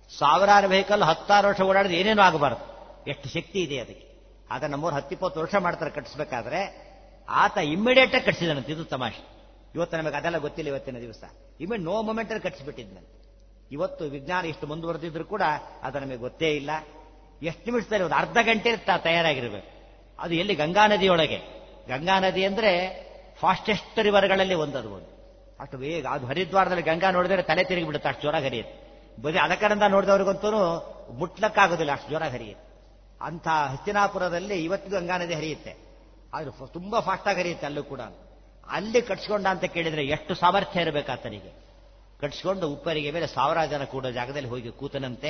ಸಾವಿರಾರು ವೆಹಿಕಲ್ ಹತ್ತಾರು ವರ್ಷ ಓಡಾಡಿದ್ರೆ ಏನೇನು ಆಗಬಾರ್ದು ಎಷ್ಟು ಶಕ್ತಿ ಇದೆ ಅದಕ್ಕೆ ಆಗ ನಮ್ಮವ್ರು ಹತ್ತಿಪ್ಪತ್ತು ವರ್ಷ ಮಾಡ್ತಾರೆ ಕಟ್ಟಿಸ್ಬೇಕಾದ್ರೆ ಆತ ಇಮ್ಮಿಡಿಯೇಟ್ ಆಗಿ ಕಟ್ಟಿಸಿದನಂತೆ ಇದು ತಮಾಷೆ ಇವತ್ತು ನಮಗೆ ಅದೆಲ್ಲ ಗೊತ್ತಿಲ್ಲ ಇವತ್ತಿನ ದಿವಸ ಇಮಿಡ್ ನೋ ಮೊಮೆಂಟ್ ಅಲ್ಲಿ ಕಟ್ಟಿಸ್ಬಿಟ್ಟಿದ್ನಂತೆ ಇವತ್ತು ವಿಜ್ಞಾನ ಇಷ್ಟು ಮುಂದುವರೆದಿದ್ರು ಕೂಡ ಅದು ನಮಗೆ ಗೊತ್ತೇ ಇಲ್ಲ ಎಷ್ಟು ನಿಮಿಷದಲ್ಲಿ ಒಂದು ಅರ್ಧ ಗಂಟೆ ತ- ತಯಾರಾಗಿರ್ಬೇಕು ಅದು ಎಲ್ಲಿ ಗಂಗಾ ನದಿಯೊಳಗೆ ಗಂಗಾ ನದಿ ಅಂದ್ರೆ ಫಾಸ್ಟೆಸ್ಟ್ ರಿವರ್ಗಳಲ್ಲಿ ಒಂದದು ಒಂದು ಅಷ್ಟು ಬೇಗ ಅದು ಹರಿದ್ವಾರದಲ್ಲಿ ಗಂಗಾ ನೋಡಿದ್ರೆ ತಲೆ ತಿರುಗಿ ಬಿಡುತ್ತೆ ಅಷ್ಟು ಜೋರಾಗಿ ಹರಿಯುತ್ತೆ ಬರೀ ಅಲಕರಂದ ನೋಡಿದವ್ರಿಗಂತೂ ಮುಟ್ಲಕ್ಕಾಗೋದಿಲ್ಲ ಅಷ್ಟು ಜೋರಾಗಿ ಹರಿಯುತ್ತೆ ಅಂಥ ಹಸ್ತಿನಾಪುರದಲ್ಲಿ ಇವತ್ತಿಗೂ ಗಂಗಾ ನದಿ ಹರಿಯುತ್ತೆ ಆದ್ರೆ ಫ- ತುಂಬಾ ಫಾಸ್ಟಾಗಿ ಹರಿಯುತ್ತೆ ಅಲ್ಲೂ ಕೂಡ ಅಲ್ಲಿ ಕಟ್ಸ್ಕೊಂಡ ಅಂತ ಕೇಳಿದ್ರೆ ಎಷ್ಟು ಸಾಮರ್ಥ್ಯ ಇರಬೇಕು ಆತನಿಗೆ ಕಟ್ಸ್ಕೊಂಡು ಉಪ್ಪರಿಗೆ ಮೇಲೆ ಸಾವಿರಾರು ಜನ ಕೂಡೋ ಜಾಗದಲ್ಲಿ ಹೋಗಿ ಕೂತನಂತೆ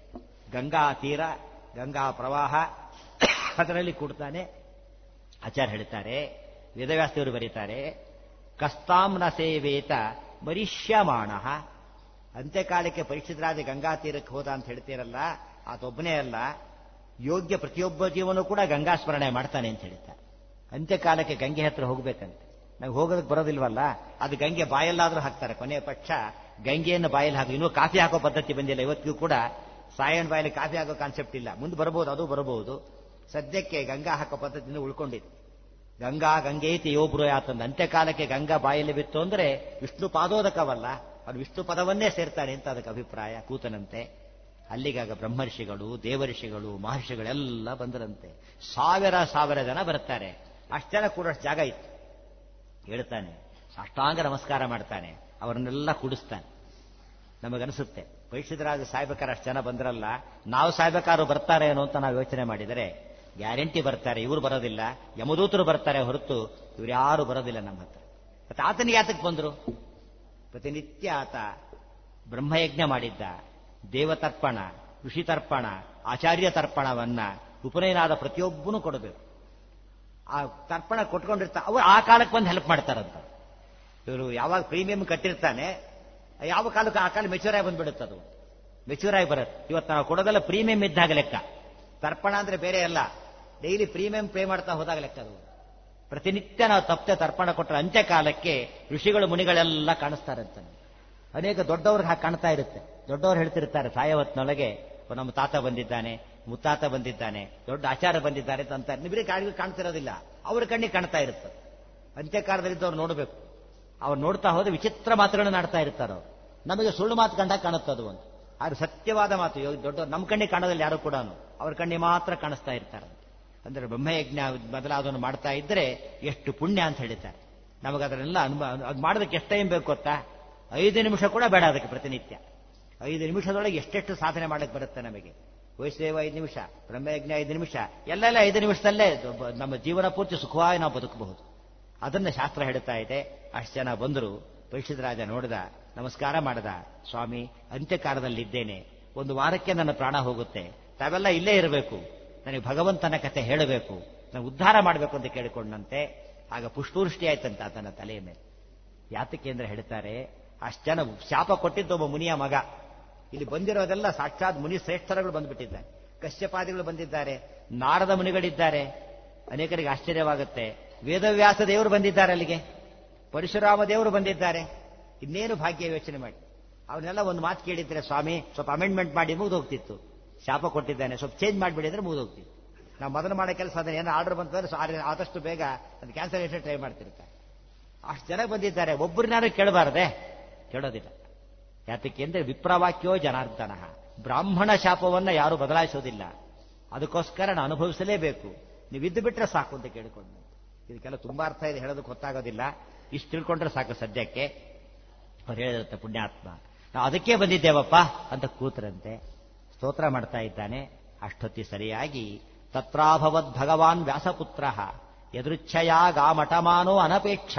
ಗಂಗಾ ತೀರ ಗಂಗಾ ಪ್ರವಾಹ ಅದರಲ್ಲಿ ಕೂಡ್ತಾನೆ ಆಚಾರ್ಯ ಹೇಳ್ತಾರೆ ವೇದವ್ಯಾಸದೇವರು ಬರೀತಾರೆ ಕಸ್ತಾಂನ ಸೇವೇತ ಮರಿಷ್ಯಮಾಣ ಅಂತ್ಯಕಾಲಕ್ಕೆ ಪರೀಕ್ಷಿತರಾದ ಗಂಗಾ ತೀರಕ್ಕೆ ಹೋದ ಅಂತ ಹೇಳ್ತೀರಲ್ಲ ಆತೊಬ್ಬನೇ ಅಲ್ಲ ಯೋಗ್ಯ ಪ್ರತಿಯೊಬ್ಬ ಜೀವನೂ ಕೂಡ ಗಂಗಾ ಸ್ಮರಣೆ ಮಾಡ್ತಾನೆ ಅಂತ ಹೇಳ್ತಾರೆ ಅಂತ್ಯಕಾಲಕ್ಕೆ ಗಂಗೆ ಹತ್ರ ಹೋಗ್ಬೇಕಂತೆ ನಾವು ಹೋಗೋದಕ್ಕೆ ಬರೋದಿಲ್ವಲ್ಲ ಅದು ಗಂಗೆ ಬಾಯಲ್ಲಾದ್ರೂ ಹಾಕ್ತಾರೆ ಕೊನೆಯ ಪಕ್ಷ ಗಂಗೆಯನ್ನು ಬಾಯಲ್ಲಿ ಹಾಕಿ ಇನ್ನೂ ಕಾಫಿ ಹಾಕೋ ಪದ್ಧತಿ ಬಂದಿಲ್ಲ ಇವತ್ತಿಗೂ ಕೂಡ ಸಾಯನ್ ಬಾಯಲ್ಲಿ ಕಾಫಿ ಹಾಕೋ ಕಾನ್ಸೆಪ್ಟ್ ಇಲ್ಲ ಮುಂದೆ ಬರಬಹುದು ಅದು ಬರಬಹುದು ಸದ್ಯಕ್ಕೆ ಗಂಗಾ ಹಾಕೋ ಪದ್ಧತಿಯಿಂದ ಉಳ್ಕೊಂಡಿದೆ ಗಂಗಾ ಗಂಗೇತಿ ಯೋಬ್ರು ಯಾತಂದ ಅಂತ್ಯಕಾಲಕ್ಕೆ ಗಂಗಾ ಬಾಯಲ್ಲಿ ಬಿತ್ತು ಅಂದ್ರೆ ವಿಷ್ಣು ಪಾದೋದಕವಲ್ಲ ಅದು ವಿಷ್ಣು ಪದವನ್ನೇ ಸೇರ್ತಾನೆ ಅಂತ ಅದಕ್ಕೆ ಅಭಿಪ್ರಾಯ ಕೂತನಂತೆ ಅಲ್ಲಿಗಾಗ ಬ್ರಹ್ಮರ್ಷಿಗಳು ದೇವರ್ಷಿಗಳು ಮಹರ್ಷಿಗಳೆಲ್ಲ ಬಂದರಂತೆ ಸಾವಿರ ಸಾವಿರ ಜನ ಬರ್ತಾರೆ ಅಷ್ಟು ಜನ ಕೂಡಷ್ಟು ಜಾಗ ಇತ್ತು ಹೇಳ್ತಾನೆ ಅಷ್ಟಾಂಗ ನಮಸ್ಕಾರ ಮಾಡ್ತಾನೆ ಅವರನ್ನೆಲ್ಲ ಕುಡಿಸ್ತಾನೆ ನಮಗನಿಸುತ್ತೆ ಪರೀಕ್ಷಿತರಾದ ಸಾಯ್ಬೇಕಾದ್ರೆ ಅಷ್ಟು ಜನ ಬಂದ್ರಲ್ಲ ನಾವು ಸಾಯ್ಬೇಕಾದ್ರು ಬರ್ತಾರೆ ಏನೋ ಅಂತ ನಾವು ಯೋಚನೆ ಮಾಡಿದರೆ ಗ್ಯಾರಂಟಿ ಬರ್ತಾರೆ ಇವರು ಬರೋದಿಲ್ಲ ಯಮದೂತರು ಬರ್ತಾರೆ ಹೊರತು ಇವ್ರು ಯಾರು ಬರೋದಿಲ್ಲ ನಮ್ಮ ಹತ್ರ ಮತ್ತೆ ಆತನಿಗೆ ಯಾತಕ್ಕೆ ಬಂದ್ರು ಪ್ರತಿನಿತ್ಯ ಆತ ಬ್ರಹ್ಮಯಜ್ಞ ಮಾಡಿದ್ದ ದೇವತರ್ಪಣ ಋಷಿ ತರ್ಪಣ ಆಚಾರ್ಯ ತರ್ಪಣವನ್ನ ಉಪನಯನಾದ ಪ್ರತಿಯೊಬ್ಬನೂ ಕೊಡಬೇಕು ಆ ತರ್ಪಣ ಕೊಟ್ಕೊಂಡಿರ್ತಾ ಅವರು ಆ ಕಾಲಕ್ಕೆ ಬಂದು ಹೆಲ್ಪ್ ಮಾಡ್ತಾರಂತ ಇವರು ಯಾವಾಗ ಪ್ರೀಮಿಯಂ ಕಟ್ಟಿರ್ತಾನೆ ಯಾವ ಕಾಲಕ್ಕೆ ಆ ಕಾಲ ಮೆಚೂರ್ ಆಗಿ ಬಂದ್ಬಿಡುತ್ತೆ ಅದು ಮೆಚೂರ್ ಆಗಿ ಬರುತ್ತೆ ಇವತ್ತು ನಾವು ಕೊಡೋದೆಲ್ಲ ಪ್ರೀಮಿಯಂ ಇದ್ದಾಗ ಲೆಕ್ಕ ತರ್ಪಣ ಅಂದ್ರೆ ಬೇರೆ ಅಲ್ಲ ಡೈಲಿ ಪ್ರೀಮಿಯಂ ಪೇ ಮಾಡ್ತಾ ಹೋದಾಗ ಲೆಕ್ಕ ಅದು ಪ್ರತಿನಿತ್ಯ ನಾವು ತಪ್ಪದೆ ತರ್ಪಣ ಕೊಟ್ಟರೆ ಅಂತ್ಯಕಾಲಕ್ಕೆ ಋಷಿಗಳು ಮುನಿಗಳೆಲ್ಲ ಕಾಣಿಸ್ತಾರಂತೆ ಅನೇಕ ದೊಡ್ಡವ್ರಿಗೆ ಹಾಗೆ ಕಾಣ್ತಾ ಇರುತ್ತೆ ದೊಡ್ಡವರು ಹೇಳ್ತಿರ್ತಾರೆ ಸಾಯವತ್ನೊಳಗೆ ಓ, ನಮ್ಮ ತಾತ ಬಂದಿದ್ದಾನೆ ಮುತ್ತಾತ ಬಂದಿದ್ದಾನೆ ದೊಡ್ಡ ಆಚಾರ ಬಂದಿದ್ದಾರೆ ಅಂತ ಅಂತಾರೆ ನಿಮಗೆ ಕಾಡಿಗೆ ಕಾಣ್ತಿರೋದಿಲ್ಲ ಅವ್ರ ಕಣ್ಣಿಗೆ ಕಾಣ್ತಾ ಇರುತ್ತೆ ಅಂತ್ಯಕಾಲದಲ್ಲಿದ್ದವ್ರು ನೋಡಬೇಕು ಅವ್ರು ನೋಡ್ತಾ ಹೋದ್ರೆ ವಿಚಿತ್ರ ಮಾತುಗಳನ್ನು ಆಡ್ತಾ ಇರ್ತಾರೆ ಅವ್ರು ನಮಗೆ ಸುಳ್ಳು ಮಾತು ಕಂಡಾಗ ಕಾಣುತ್ತೆ ಅದು ಒಂದು ಆದ್ರೆ ಸತ್ಯವಾದ ಮಾತು ಇವಾಗ ದೊಡ್ಡ ನಮ್ಮ ಕಣ್ಣಿಗೆ ಕಾಣೋದಿಲ್ಲ ಯಾರು ಕೂಡ ಅವ್ರ ಕಣ್ಣಿಗೆ ಮಾತ್ರ ಕಾಣಿಸ್ತಾ ಇರ್ತಾರೆ ಅಂದ್ರೆ ಬ್ರಹ್ಮಯಜ್ಞ ಬದಲಾದನ್ನು ಮಾಡ್ತಾ ಇದ್ರೆ ಎಷ್ಟು ಪುಣ್ಯ ಅಂತ ಹೇಳಿದ್ದಾರೆ ನಮಗೆ ಅದನ್ನೆಲ್ಲ ಅನುಭವ ಅದು ಮಾಡೋದಕ್ಕೆ ಎಷ್ಟು ಟೈಮ್ ಬೇಕು ಗೊತ್ತಾ ಐದು ನಿಮಿಷ ಕೂಡ ಬೇಡ ಅದಕ್ಕೆ ಪ್ರತಿನಿತ್ಯ ಐದು ನಿಮಿಷದೊಳಗೆ ಎಷ್ಟೆಷ್ಟು ಸಾಧನೆ ಮಾಡಕ್ಕೆ ಬರುತ್ತೆ ನಮಗೆ ವೈಷ್ಣವ ಐದು ನಿಮಿಷ ಬ್ರಹ್ಮಯಜ್ಞ ಐದು ನಿಮಿಷ ಎಲ್ಲೆಲ್ಲ ಐದು ನಿಮಿಷದಲ್ಲೇ ಒಬ್ಬ- ನಮ್ಮ ಜೀವನ ಪೂರ್ತಿ ಸುಖವಾಗಿ ನಾವು ಬದುಕಬಹುದು ಅದನ್ನ ಶಾಸ್ತ್ರ ಹೇಳ್ತಾ ಇದೆ ಅಷ್ಟು ಜನ ಬಂದರು ಪರೀಕ್ಷಿತ ರಾಜ ನೋಡಿದ ನಮಸ್ಕಾರ ಮಾಡದ ಸ್ವಾಮಿ ಅಂತ್ಯಕಾಲದಲ್ಲಿದ್ದೇನೆ ಒಂದು ವಾರಕ್ಕೆ ನನ್ನ ಪ್ರಾಣ ಹೋಗುತ್ತೆ ತಾವೆಲ್ಲ ಇಲ್ಲೇ ಇರಬೇಕು ನನಗೆ ಭಗವಂತನ ಕಥೆ ಹೇಳಬೇಕು ನಾನು ಉದ್ಧಾರ ಮಾಡಬೇಕು ಅಂತ ಕೇಳಿಕೊಂಡಂತೆ ಆಗ ಪುಷ್ಪವೃಷ್ಟಿ ಆಯ್ತಂತ ಆತನ ತಲೆಯ ಮೇಲೆ ಯಾತಕ್ಕೆ ಅಂದ್ರೆ ಹೇಳ್ತಾರೆ ಅಷ್ಟು ಜನ ಶಾಪ ಕೊಟ್ಟಿದ್ದ ಒಬ್ಬ ಮುನಿಯ ಮಗ ಇಲ್ಲಿ ಬಂದಿರೋದೆಲ್ಲ ಸಾಕ್ಷಾತ್ ಮುನಿ ಶ್ರೇಷ್ಠರುಗಳು ಬಂದ್ಬಿಟ್ಟಿದ್ದಾರೆ ಕಶ್ಯಪಾದಿಗಳು ಬಂದಿದ್ದಾರೆ ನಾರದ ಮುನಿಗಳಿದ್ದಾರೆ ಅನೇಕರಿಗೆ ಆಶ್ಚರ್ಯವಾಗುತ್ತೆ ವೇದವ್ಯಾಸ ದೇವರು ಬಂದಿದ್ದಾರೆ ಅಲ್ಲಿಗೆ ಪರಶುರಾಮ ದೇವರು ಬಂದಿದ್ದಾರೆ ಇನ್ನೇನು ಭಾಗ್ಯ ಯೋಚನೆ ಮಾಡಿ ಅವನ್ನೆಲ್ಲ ಒಂದು ಮಾತು ಕೇಳಿದ್ರೆ ಸ್ವಾಮಿ ಸ್ವಲ್ಪ ಅಮೆಂಡ್ಮೆಂಟ್ ಮಾಡಿ ಮುಗಿದು ಹೋಗ್ತಿತ್ತು ಶಾಪ ಕೊಟ್ಟಿದ್ದಾನೆ ಸ್ವಲ್ಪ ಚೇಂಜ್ ಮಾಡಿಬಿಡಿದ್ರೆ ಮುಗಿದು ಹೋಗ್ತಿತ್ತು ನಾವು ಮೊದಲು ಮಾಡೋ ಕೆಲಸ ಅದನ್ನ ಏನೋ ಆರ್ಡರ್ ಬಂತಂದ್ರೆ ಆ- ಆದಷ್ಟು ಬೇಗ ಅದು ಕ್ಯಾನ್ಸಲೇಷನ್ ಟ್ರೈ ಮಾಡ್ತಿರ್ತಾರೆ ಅಷ್ಟು ಜನ ಬಂದಿದ್ದಾರೆ ಒಬ್ಬರನ್ನಾರು ಕೇಳಬಾರದೆ ಕೇಳೋದಿಲ್ಲ ಯಾತಕ್ಕೆ ಅಂದ್ರೆ ವಿಪ್ರವಾಕ್ಯೋ ಜನಾರ್ದನ ಬ್ರಾಹ್ಮಣ ಶಾಪವನ್ನ ಯಾರು ಬದಲಾಯಿಸೋದಿಲ್ಲ ಅದಕ್ಕೋಸ್ಕರ ನಾನು ಅನುಭವಿಸಲೇಬೇಕು ನೀವು ಇದ್ದು ಬಿಟ್ರೆ ಸಾಕು ಅಂತ ಕೇಳಿಕೊಂಡು ಇದಕ್ಕೆಲ್ಲ ತುಂಬಾ ಅರ್ಥ ಇದೆ ಹೇಳೋದಕ್ಕೆ ಗೊತ್ತಾಗೋದಿಲ್ಲ ಇಷ್ಟು ತಿಳ್ಕೊಂಡ್ರೆ ಸಾಕು ಸದ್ಯಕ್ಕೆ ಅವ್ರು ಹೇಳಿದಂತೆ ಪುಣ್ಯಾತ್ಮ ನಾವು ಅದಕ್ಕೆ ಬಂದಿದ್ದೇವಪ್ಪ ಅಂತ ಕೂತರಂತೆ ಸ್ತೋತ್ರ ಮಾಡ್ತಾ ಇದ್ದಾನೆ ಅಷ್ಟೊತ್ತಿ ಸರಿಯಾಗಿ ತತ್ರಾಭವದ್ ಭಗವಾನ್ ವ್ಯಾಸಪುತ್ರ ಯದೃಚ್ಛಯ ಗಾಮಠಮಾನೋ ಅನಪೇಕ್ಷ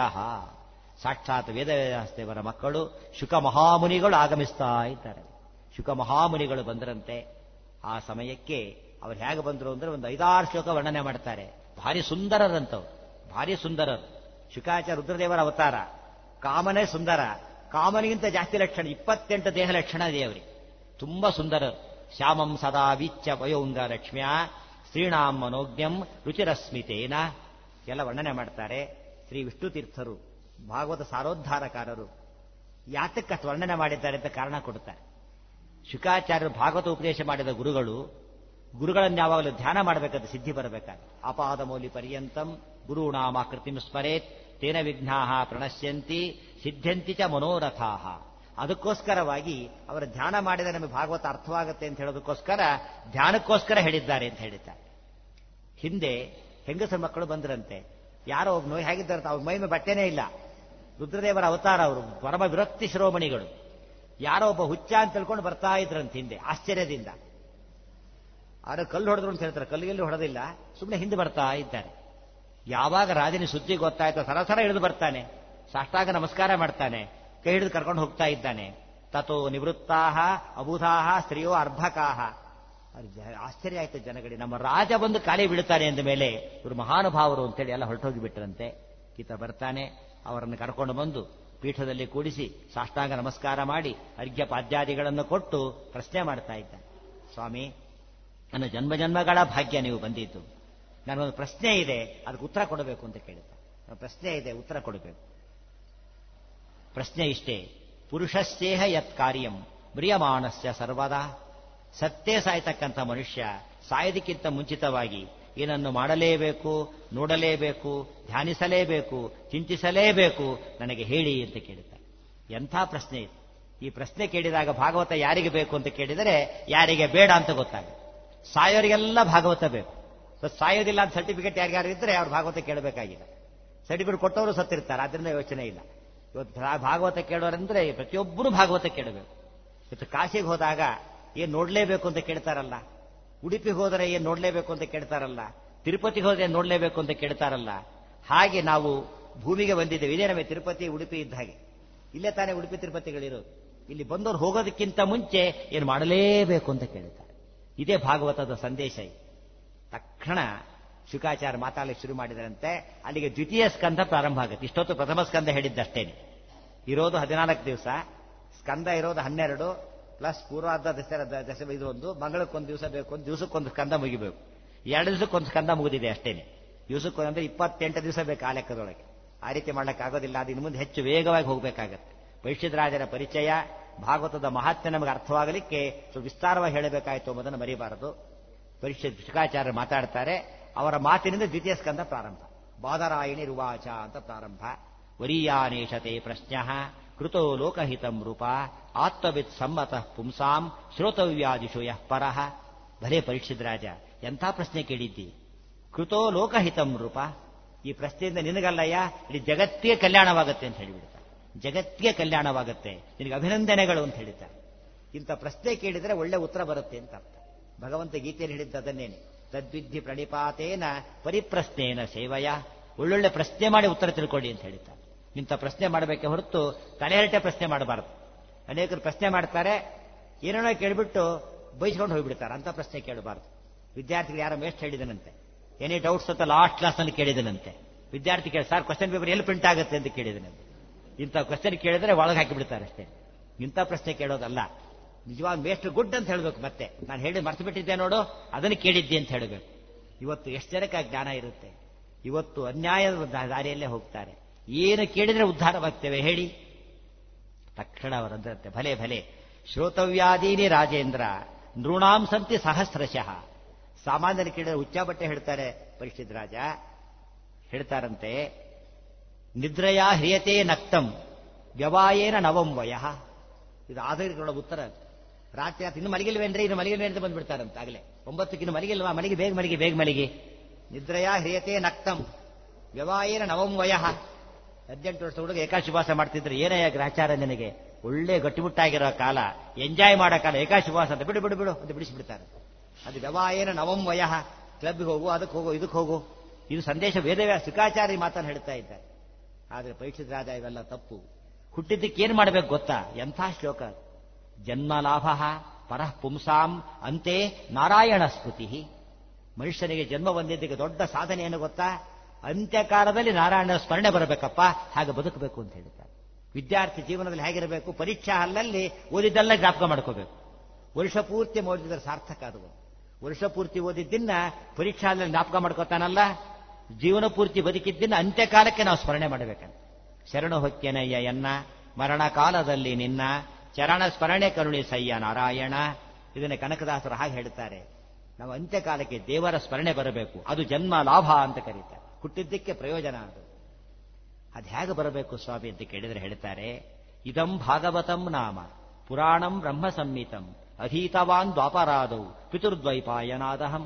ಸಾಕ್ಷಾತ್ ವೇದವ್ಯಾಸದೇವರ ಮಕ್ಕಳು ಶುಕ ಮಹಾಮುನಿಗಳು ಆಗಮಿಸ್ತಾ ಇದ್ದಾರೆ ಶುಕ ಮಹಾಮುನಿಗಳು ಬಂದರಂತೆ ಆ ಸಮಯಕ್ಕೆ ಅವ್ರು ಹೇಗೆ ಬಂದರು ಅಂದ್ರೆ ಒಂದು ಐದಾರು ಶ್ಲೋಕ ವರ್ಣನೆ ಮಾಡ್ತಾರೆ ಭಾರಿ ಸುಂದರರಂತವ್ರು ಭಾರಿ ಸುಂದರರು ಶುಕಾಚಾರ್ಯ ರುದ್ರದೇವರ ಅವತಾರ ಕಾಮನೇ ಸುಂದರ ಕಾಮನಿಗಿಂತ ಜಾಸ್ತಿ ಲಕ್ಷಣ ಇಪ್ಪತ್ತೆಂಟು ದೇಹ ಲಕ್ಷಣ ಇದೆ ಅವರಿಗೆ ತುಂಬಾ ಸುಂದರರು ಶ್ಯಾಮಂ ಸದಾ ವೀಚ್ಯ ವಯೋಂಗ ಲಕ್ಷ್ಮ್ಯ ಶ್ರೀಣಾಂ ಮನೋಜ್ಞಂ ರುಚಿರಸ್ಮಿತೇನ ಎಲ್ಲ ವರ್ಣನೆ ಮಾಡ್ತಾರೆ ಶ್ರೀ ವಿಷ್ಣು ತೀರ್ಥರು ಭಾಗವತ ಸಾರೋದ್ಧಾರಕಾರರು ಯಾತಕ್ಕೆ ಅಷ್ಟು ವರ್ಣನೆ ಮಾಡಿದ್ದಾರೆ ಅಂತ ಕಾರಣ ಕೊಡ್ತಾರೆ ಶುಕಾಚಾರ್ಯರು ಭಾಗವತ ಉಪದೇಶ ಮಾಡಿದ ಗುರುಗಳು ಗುರುಗಳನ್ನು ಯಾವಾಗಲೂ ಧ್ಯಾನ ಮಾಡಬೇಕಾದ ಸಿದ್ಧಿ ಬರಬೇಕಾದ್ರೆ ಅಪಾದ ಮೌಲಿ ಪರ್ಯಂತಂ ಗುರುನಾಮ ಕೃತಿಂ ಸ್ಮರೇತ್ ತೇನ ವಿಘ್ನಾ ಪ್ರಣಶ್ಯಂತಿ ಸಿದ್ಧಂತಿ ಚ ಮನೋರಥಾಹ ಅದಕ್ಕೋಸ್ಕರವಾಗಿ ಅವರ ಧ್ಯಾನ ಮಾಡಿದ ನಮಗೆ ಭಾಗವತ ಅರ್ಥವಾಗುತ್ತೆ ಅಂತ ಹೇಳೋದಕ್ಕೋಸ್ಕರ ಧ್ಯಾನಕ್ಕೋಸ್ಕರ ಹೇಳಿದ್ದಾರೆ ಅಂತ ಹೇಳಿದ್ದಾರೆ ಹಿಂದೆ ಹೆಂಗಸರ ಮಕ್ಕಳು ಬಂದ್ರಂತೆ ಯಾರೋ ಒಬ್ಬನು ಹೇಗಿದ್ದಾರೆ ಅವ್ರ ಮೈ ಮೇಲೆ ಬಟ್ಟೆನೇ ಇಲ್ಲ ರುದ್ರದೇವರ ಅವತಾರ ಅವರು ಪರಮ ವಿರಕ್ತಿ ಶಿರೋಮಣಿಗಳು ಯಾರೋ ಒಬ್ಬ ಹುಚ್ಚ ಅಂತ ತಿಳ್ಕೊಂಡು ಬರ್ತಾ ಇದ್ರಂತೆ ಹಿಂದೆ ಆಶ್ಚರ್ಯದಿಂದ ಆದ್ರೆ ಕಲ್ಲು ಹೊಡೆದ್ರು ಅಂತ ಹೇಳ್ತಾರೆ ಕಲ್ಲಿಗೆಲ್ಲೂ ಹೊಡೆದಿಲ್ಲ ಸುಮ್ಮನೆ ಹಿಂದೆ ಬರ್ತಾ ಇದ್ದಾರೆ ಯಾವಾಗ ರಾಜನ ಸುದ್ದಿ ಗೊತ್ತಾಯ್ತು ಸರಸರ ಇಳಿದು ಬರ್ತಾನೆ ಸಾಷ್ಟಾಗ ನಮಸ್ಕಾರ ಮಾಡ್ತಾನೆ ಕೈ ಹಿಡಿದು ಕರ್ಕೊಂಡು ಹೋಗ್ತಾ ಇದ್ದಾನೆ ತಥೋ ನಿವೃತ್ತಾಹ ಅಬುಧಾಹ ಸ್ತ್ರೀಯೋ ಅರ್ಭಕಾಹ ಆಶ್ಚರ್ಯ ಆಯ್ತು ಜನಗಳಿಗೆ ನಮ್ಮ ರಾಜ ಬಂದು ಕಾಲಿ ಬೀಳ್ತಾನೆ ಅಂದ ಮೇಲೆ ಇವರು ಮಹಾನುಭಾವರು ಅಂತೇಳಿ ಎಲ್ಲ ಹೊರಟೋಗಿ ಬಿಟ್ರಂತೆ ಈತ ಬರ್ತಾನೆ ಅವರನ್ನು ಕರ್ಕೊಂಡು ಬಂದು ಪೀಠದಲ್ಲಿ ಕೂಡಿಸಿ ಸಾಷ್ಟಾಂಗ ನಮಸ್ಕಾರ ಮಾಡಿ ಅರ್ಘ್ಯ ಪಾದ್ಯಾದಿಗಳನ್ನು ಕೊಟ್ಟು ಪ್ರಶ್ನೆ ಮಾಡ್ತಾ ಇದ್ದಾನೆ ಸ್ವಾಮಿ ನನ್ನ ಜನ್ಮ ಜನ್ಮಗಳ ಭಾಗ್ಯ ನೀವು ಬಂದಿದ್ದು ನನಗೊಂದು ಪ್ರಶ್ನೆ ಇದೆ ಅದಕ್ಕೆ ಉತ್ತರ ಕೊಡಬೇಕು ಅಂತ ಕೇಳಿದ್ದ ಪ್ರಶ್ನೆ ಇದೆ ಉತ್ತರ ಕೊಡಬೇಕು ಪ್ರಶ್ನೆ ಇಷ್ಟೇ ಪುರುಷಸ್ಯೇಹ ಯತ್ ಕಾರ್ಯಂ ಮ್ರಿಯಮಾಣಸ್ಯ ಸರ್ವದಾ ಸತ್ತೇ ಸಾಯ್ತಕ್ಕಂಥ ಮನುಷ್ಯ ಸಾಯೋದಕ್ಕಿಂತ ಮುಂಚಿತವಾಗಿ ಏನನ್ನು ಮಾಡಲೇಬೇಕು ನೋಡಲೇಬೇಕು ಧ್ಯಾನಿಸಲೇಬೇಕು ಚಿಂತಿಸಲೇಬೇಕು ನನಗೆ ಹೇಳಿ ಅಂತ ಕೇಳುತ್ತಾರೆ ಎಂಥ ಪ್ರಶ್ನೆ ಇದು ಈ ಪ್ರಶ್ನೆ ಕೇಳಿದಾಗ ಭಾಗವತ ಯಾರಿಗೆ ಬೇಕು ಅಂತ ಕೇಳಿದರೆ ಯಾರಿಗೆ ಬೇಡ ಅಂತ ಗೊತ್ತಾಗುತ್ತೆ ಸಾಯೋರಿಗೆಲ್ಲ ಭಾಗವತ ಬೇಕು ಸಾಯೋದಿಲ್ಲ ಅಂತ ಸರ್ಟಿಫಿಕೇಟ್ ಯಾರ್ಯಾರು ಇದ್ರೆ ಅವ್ರು ಭಾಗವತ ಕೇಳಬೇಕಾಗಿಲ್ಲ ಸರ್ಟಿಫಿಕೇಟ್ ಕೊಟ್ಟವರು ಸತ್ತಿರ್ತಾರೆ ಅದರಿಂದ ಯೋಚನೆ ಇಲ್ಲ ಇವತ್ತು ಭಾಗವತ ಕೇಳೋರಂದ್ರೆ ಪ್ರತಿಯೊಬ್ಬರು ಭಾಗವತ ಕೇಳಬೇಕು ಇವತ್ತು ಕಾಶಿಗೆ ಹೋದಾಗ ಏನ್ ನೋಡ್ಲೇಬೇಕು ಅಂತ ಕೇಳ್ತಾರಲ್ಲ ಉಡುಪಿಗೆ ಹೋದರೆ ಏನ್ ನೋಡ್ಲೇಬೇಕು ಅಂತ ಕೇಳ್ತಾರಲ್ಲ ತಿರುಪತಿಗೆ ಹೋದ್ರೆ ಏನ್ ನೋಡ್ಲೇಬೇಕು ಅಂತ ಕೇಳ್ತಾರಲ್ಲ ಹಾಗೆ ನಾವು ಭೂಮಿಗೆ ಬಂದಿದ್ದೇವೆ ಇದೇ ನಮಗೆ ತಿರುಪತಿ ಉಡುಪಿ ಇದ್ದ ಹಾಗೆ ಇಲ್ಲೇ ತಾನೇ ಉಡುಪಿ ತಿರುಪತಿಗಳಿರೋದು ಇಲ್ಲಿ ಬಂದವರು ಹೋಗೋದಕ್ಕಿಂತ ಮುಂಚೆ ಏನು ಮಾಡಲೇಬೇಕು ಅಂತ ಕೇಳ್ತಾರೆ ಇದೇ ಭಾಗವತದ ಸಂದೇಶ ತಕ್ಷಣ ಶುಕಾಚಾರ ಮಾತಾಡಲಿಕ್ಕೆ ಶುರು ಮಾಡಿದರಂತೆ ಅಲ್ಲಿಗೆ ದ್ವಿತೀಯ ಸ್ಕಂದ ಪ್ರಾರಂಭ ಆಗುತ್ತೆ ಇಷ್ಟೊತ್ತು ಪ್ರಥಮ ಸ್ಕಂದ ಹೇಳಿದ್ದಷ್ಟೇನೆ ಇರೋದು ಹದಿನಾಲ್ಕು ದಿವಸ ಸ್ಕಂದ ಇರೋದು ಹನ್ನೆರಡು ಪ್ಲಸ್ ಪೂರ್ವಾರ್ಧ ದಸರಾ ದಶ ಇದು ಒಂದು ಮಂಗಳಕ್ಕೊಂದು ದಿವಸ ಬೇಕು ಒಂದು ದಿವಸಕ್ಕೊಂದು ಸ್ಕಂದ ಮುಗಿಬೇಕು ಎರಡು ದಿವಸಕ್ಕೊಂದು ಸ್ಕಂದ ಮುಗಿದಿದೆ ಅಷ್ಟೇನೆ ದಿವಸಕ್ಕೊಂದಂದ್ರೆ ಇಪ್ಪತ್ತೆಂಟು ದಿವಸ ಬೇಕು ಆ ಲೆಕ್ಕದೊಳಗೆ ಆ ರೀತಿ ಆಗೋದಿಲ್ಲ ಅದು ಇನ್ನು ಮುಂದೆ ಹೆಚ್ಚು ವೇಗವಾಗಿ ಹೋಗಬೇಕಾಗತ್ತೆ ರಾಜರ ಪರಿಚಯ ಭಾಗವತದ ಮಹಾತ್ಮೆ ನಮಗೆ ಅರ್ಥವಾಗಲಿಕ್ಕೆ ವಿಸ್ತಾರವಾಗಿ ಹೇಳಬೇಕಾಯಿತು ಎಂಬುದನ್ನು ಮರಿಬಾರದು ಪರಿಷತ್ ಶುಕಾಚಾರ್ಯರು ಮಾತಾಡ್ತಾರೆ ಅವರ ಮಾತಿನಿಂದ ದ್ವಿತೀಯ ಸ್ಕಂದ ಪ್ರಾರಂಭ ಬಾದರಾಯಣಿ ರುವಾಚ ಅಂತ ಪ್ರಾರಂಭ ವರೀಯಾನೇಶತೆ ಪ್ರಶ್ನ ಕೃತೋ ಲೋಕಹಿತಂ ರೂಪ ಆತ್ಮವಿತ್ ಸಮ್ಮತ ಪುಂಸಾಂ ಶ್ರೋತವ್ಯಾದಿಶು ಯಃ ಪರಃ ಭಲೇ ಪರೀಕ್ಷಿತ್ ರಾಜ ಎಂಥ ಪ್ರಶ್ನೆ ಕೇಳಿದ್ದಿ ಕೃತೋ ಲೋಕಹಿತಂ ರೂಪ ಈ ಪ್ರಶ್ನೆಯಿಂದ ನಿನಗಲ್ಲಯ್ಯ ಇಡೀ ಜಗತ್ತಿಗೆ ಕಲ್ಯಾಣವಾಗುತ್ತೆ ಅಂತ ಹೇಳಿಬಿಡ್ತಾರೆ ಜಗತ್ತಿಗೆ ಕಲ್ಯಾಣವಾಗುತ್ತೆ ನಿನಗೆ ಅಭಿನಂದನೆಗಳು ಅಂತ ಹೇಳಿದ್ದಾರೆ ಇಂಥ ಪ್ರಶ್ನೆ ಕೇಳಿದರೆ ಒಳ್ಳೆ ಉತ್ತರ ಬರುತ್ತೆ ಅಂತ ಅರ್ಥ ಭಗವಂತ ಗೀತೆಯಲ್ಲಿ ಹೇಳಿದ್ದ ಅದನ್ನೇನೆ ತದ್ವಿಧಿ ಪ್ರಣಿಪಾತೇನ ಪರಿಪ್ರಶ್ನೇನ ಸೇವಯ ಒಳ್ಳೊಳ್ಳೆ ಪ್ರಶ್ನೆ ಮಾಡಿ ಉತ್ತರ ತಿಳ್ಕೊಳ್ಳಿ ಅಂತ ಹೇಳಿದ್ದಾರೆ ಇಂಥ ಪ್ರಶ್ನೆ ಮಾಡಬೇಕೆ ಹೊರತು ತಲೆಹರಟೆ ಪ್ರಶ್ನೆ ಮಾಡಬಾರದು ಅನೇಕರು ಪ್ರಶ್ನೆ ಮಾಡ್ತಾರೆ ಏನೇನೋ ಕೇಳಿಬಿಟ್ಟು ಬೈಸ್ಕೊಂಡು ಹೋಗ್ಬಿಡ್ತಾರೆ ಅಂತ ಪ್ರಶ್ನೆ ಕೇಳಬಾರದು ವಿದ್ಯಾರ್ಥಿಗಳು ಯಾರೋ ಮೇಸ್ಟ್ ಹೇಳಿದನಂತೆ ಎನಿ ಡೌಟ್ಸ್ ಅಂತ ಲಾಸ್ಟ್ ಕ್ಲಾಸ್ನಲ್ಲಿ ಕೇಳಿದನಂತೆ ವಿದ್ಯಾರ್ಥಿ ಕೇಳಿ ಸರ್ ಕ್ವಶನ್ ಪೇಪರ್ ಎಲ್ಲಿ ಪ್ರಿಂಟ್ ಆಗುತ್ತೆ ಅಂತ ಕೇಳಿದನಂತೆ ಇಂಥ ಕ್ವಶನ್ ಕೇಳಿದ್ರೆ ಒಳಗೆ ಹಾಕಿಬಿಡ್ತಾರೆ ಅಷ್ಟೇ ಇಂಥ ಪ್ರಶ್ನೆ ಕೇಳೋದಲ್ಲ ನಿಜವಾದ ಮೇಸ್ಟ್ ಗುಡ್ ಅಂತ ಹೇಳಬೇಕು ಮತ್ತೆ ನಾನು ಹೇಳಿ ಮರ್ತು ಬಿಟ್ಟಿದ್ದೆ ನೋಡು ಅದನ್ನು ಕೇಳಿದ್ದೆ ಅಂತ ಹೇಳಬೇಕು ಇವತ್ತು ಎಷ್ಟು ಜನಕ್ಕೆ ಆ ಜ್ಞಾನ ಇರುತ್ತೆ ಇವತ್ತು ಅನ್ಯಾಯದ ದಾರಿಯಲ್ಲೇ ಹೋಗ್ತಾರೆ ಏನು ಕೇಳಿದ್ರೆ ಉದ್ಧಾರವಾಗ್ತೇವೆ ಹೇಳಿ ತಕ್ಷಣ ಅವರಂದ್ರಂತೆ ಭಲೆ ಭಲೆ ಶ್ರೋತವ್ಯಾದೀನಿ ರಾಜೇಂದ್ರ ನೃಣಾಂ ಸಂತಿ ಸಹಸ್ರಶಃ ಸಾಮಾನ್ಯರ ಕೇಳಿದ್ರೆ ಉಚ್ಚ ಬಟ್ಟೆ ಹೇಳ್ತಾರೆ ಪರಿಷತ್ ರಾಜ ಹೇಳ್ತಾರಂತೆ ನಿದ್ರಯಾ ಹ್ರಿಯತೆ ನಕ್ತಂ ವ್ಯವಾಯೇನ ನವಂ ವಯ ಇದು ಆಧರಿಕೊಳ್ಳೋ ಉತ್ತರ ರಾತ್ರಿ ರಾತ್ರಿ ಇನ್ನು ಮಲಗಿಲ್ವೇನ್ರಿ ಇನ್ನು ಮಲಗಿಲ್ವೇ ಅಂತ ಬಂದ್ಬಿಡ್ತಾರಂತ ಆಗಲೇ ಒಂಬತ್ತಕ್ಕೆ ಇನ್ನು ಮಲಗಿಲ್ವಾ ಮಲಗಿ ಬೇಗ ಮಲಗಿ ಬೇಗ ಮಲಗಿ ನಿದ್ರಯಾ ಹ್ರಿಯತೆ ನಕ್ತಂ ವ್ಯವಾಯೇನ ನವಂ ವಯ ಹದಿನೆಂಟು ವರ್ಷ ಹುಡುಗ ಏಕಾಶಿವಾಸ ಮಾಡ್ತಿದ್ರೆ ಏನಯ್ಯ ಗ್ರಹಚಾರ ನಿನಗೆ ಒಳ್ಳೆ ಗಟ್ಟಿಮುಟ್ಟಾಗಿರೋ ಕಾಲ ಎಂಜಾಯ್ ಮಾಡೋ ಕಾಲ ಏಕಾಶಿವಾಸ ಅಂತ ಬಿಡು ಬಿಡು ಬಿಡು ಅಂತ ಬಿಡಿಸಿಬಿಡ್ತಾರೆ ಅದು ವ್ಯವಾಯೇನ ನವಂ ವಯ ಕ್ಲಬ್ಗೆ ಹೋಗು ಅದಕ್ಕೆ ಹೋಗು ಇದಕ್ಕೆ ಹೋಗು ಇದು ಸಂದೇಶ ವೇದವ್ಯ ಸುಖಾಚಾರಿ ಮಾತನ್ನು ಹೇಳ್ತಾ ಇದ್ದಾರೆ ಆದರೆ ಪರೀಕ್ಷಿತ ರಾಜ ಇವೆಲ್ಲ ತಪ್ಪು ಹುಟ್ಟಿದ್ದಕ್ಕೆ ಏನು ಮಾಡಬೇಕು ಗೊತ್ತಾ ಎಂಥ ಶ್ಲೋಕ ಜನ್ಮ ಲಾಭ ಪರಃ ಪುಂಸಾಂ ಅಂತೆ ನಾರಾಯಣ ಸ್ಮೃತಿ ಮನುಷ್ಯನಿಗೆ ಜನ್ಮ ಬಂದಿದ್ದಕ್ಕೆ ದೊಡ್ಡ ಸಾಧನೆ ಏನು ಗೊತ್ತಾ ಅಂತ್ಯಕಾಲದಲ್ಲಿ ನಾರಾಯಣನ ಸ್ಮರಣೆ ಬರಬೇಕಪ್ಪ ಹಾಗೆ ಬದುಕಬೇಕು ಅಂತ ಹೇಳ್ತಾರೆ ವಿದ್ಯಾರ್ಥಿ ಜೀವನದಲ್ಲಿ ಹೇಗಿರಬೇಕು ಪರೀಕ್ಷಾ ಹಲ್ಲಲ್ಲಿ ಓದಿದ್ದೆಲ್ಲ ಜ್ಞಾಪಕ ಮಾಡ್ಕೋಬೇಕು ವರ್ಷ ಪೂರ್ತಿ ಓದಿದ್ರೆ ಸಾರ್ಥಕ ಅದು ವರ್ಷ ಪೂರ್ತಿ ಓದಿದ್ದನ್ನ ಪರೀಕ್ಷಾ ಹಲ್ಲಲ್ಲಿ ಜ್ಞಾಪಕ ಮಾಡ್ಕೋತಾನಲ್ಲ ಜೀವನ ಪೂರ್ತಿ ಬದುಕಿದ್ದನ್ನ ಅಂತ್ಯಕಾಲಕ್ಕೆ ನಾವು ಸ್ಮರಣೆ ಮಾಡಬೇಕಂತ ಶರಣು ಹೊಕ್ಕೆನಯ್ಯ ಎನ್ನ ಮರಣ ಕಾಲದಲ್ಲಿ ನಿನ್ನ ಚರಣ ಸ್ಮರಣೆ ಕರುಣಿಸಯ್ಯ ನಾರಾಯಣ ಇದನ್ನ ಕನಕದಾಸರು ಹಾಗೆ ಹೇಳ್ತಾರೆ ನಾವು ಅಂತ್ಯಕಾಲಕ್ಕೆ ದೇವರ ಸ್ಮರಣೆ ಬರಬೇಕು ಅದು ಜನ್ಮ ಲಾಭ ಅಂತ ಕರೀತಾರೆ ಹುಟ್ಟಿದ್ದಕ್ಕೆ ಪ್ರಯೋಜನ ಅದು ಅದು ಹೇಗೆ ಬರಬೇಕು ಸ್ವಾಮಿ ಅಂತ ಕೇಳಿದರೆ ಹೇಳ್ತಾರೆ ಇದಂ ಭಾಗವತಂ ನಾಮ ಪುರಾಣಂ ಬ್ರಹ್ಮ ಸಂಹಿತಂ ಅಧೀತವಾನ್ ದ್ವಾಪರಾದೌ ಪಿತೃದ್ವೈಪಾಯನಾದಹಂ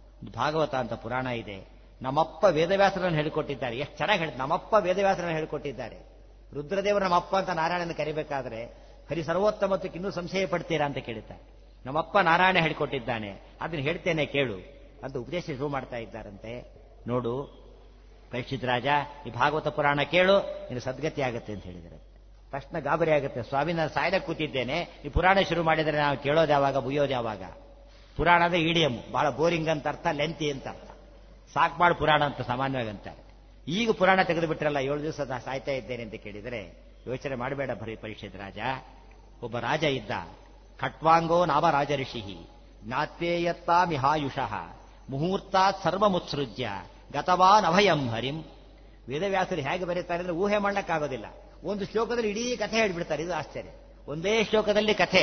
ಭಾಗವತ ಅಂತ ಪುರಾಣ ಇದೆ ನಮ್ಮಪ್ಪ ವೇದವ್ಯಾಸರನ್ನು ಹೇಳಿಕೊಟ್ಟಿದ್ದಾರೆ ಎಷ್ಟು ಚೆನ್ನಾಗಿ ಹೇಳಿ ನಮ್ಮಪ್ಪ ವೇದವ್ಯಾಸರನ್ನು ಹೇಳಿಕೊಟ್ಟಿದ್ದಾರೆ ರುದ್ರದೇವರು ನಮ್ಮಪ್ಪ ಅಂತ ನಾರಾಯಣನ ಕರಿಬೇಕಾದ್ರೆ ಹರಿ ಸರ್ವೋತ್ತಮತ್ವಕ್ಕೆ ಇನ್ನೂ ಸಂಶಯ ಪಡ್ತೀರಾ ಅಂತ ಕೇಳುತ್ತಾರೆ ನಮ್ಮಪ್ಪ ನಾರಾಯಣ ಹೇಳಿಕೊಟ್ಟಿದ್ದಾನೆ ಅದನ್ನ ಹೇಳ್ತೇನೆ ಕೇಳು ಅಂತ ಉಪದೇಶ ಶುರು ಮಾಡ್ತಾ ಇದ್ದಾರಂತೆ ನೋಡು ಪರೀಕ್ಷಿತ್ ರಾಜ ಈ ಭಾಗವತ ಪುರಾಣ ಕೇಳು ನಿನ್ನ ಸದ್ಗತಿ ಆಗುತ್ತೆ ಅಂತ ಹೇಳಿದರೆ ತಕ್ಷಣ ಗಾಬರಿ ಆಗುತ್ತೆ ಸ್ವಾಮಿ ನಾನು ಸಾಯ್ದ ಕೂತಿದ್ದೇನೆ ಈ ಪುರಾಣ ಶುರು ಮಾಡಿದರೆ ನಾವು ಕೇಳೋದು ಯಾವಾಗ ಬುಯ್ಯೋದು ಯಾವಾಗ ಪುರಾಣ ಅಂದ್ರೆ ಇಡಿಯಂ ಬಹಳ ಬೋರಿಂಗ್ ಅಂತ ಅರ್ಥ ಲೆಂತಿ ಅಂತ ಅರ್ಥ ಸಾಕ್ ಮಾಡಿ ಪುರಾಣ ಅಂತ ಸಾಮಾನ್ಯವಾಗಿ ಅಂತಾರೆ ಈಗ ಪುರಾಣ ತೆಗೆದು ಬಿಟ್ರಲ್ಲ ಏಳು ದಿವಸ ಸಾಯ್ತಾ ಇದ್ದೇನೆ ಅಂತ ಕೇಳಿದರೆ ಯೋಚನೆ ಮಾಡಬೇಡ ಬರೀ ಪರೀಕ್ಷಿತ್ ರಾಜ ಒಬ್ಬ ರಾಜ ಇದ್ದ ಖಟ್ವಾಂಗೋ ನಾಮ ರಾಜ ಋಷಿ ಜ್ಞಾತ್ವೇಯತ್ತಾ ಮಿಹಾಯುಷಃ ಮುಹೂರ್ತಾತ್ ಸರ್ವಮುತ್ಸೃಜ್ಯ ಗತವಾನ್ ಅಭಯಂ ಹರಿಂ ವೇದವ್ಯಾಸರು ಹೇಗೆ ಬರೀತಾರೆ ಅಂದ್ರೆ ಊಹೆ ಮಾಡಕ್ಕಾಗೋದಿಲ್ಲ ಒಂದು ಶ್ಲೋಕದಲ್ಲಿ ಇಡೀ ಕಥೆ ಹೇಳ್ಬಿಡ್ತಾರೆ ಇದು ಆಶ್ಚರ್ಯ ಒಂದೇ ಶ್ಲೋಕದಲ್ಲಿ ಕಥೆ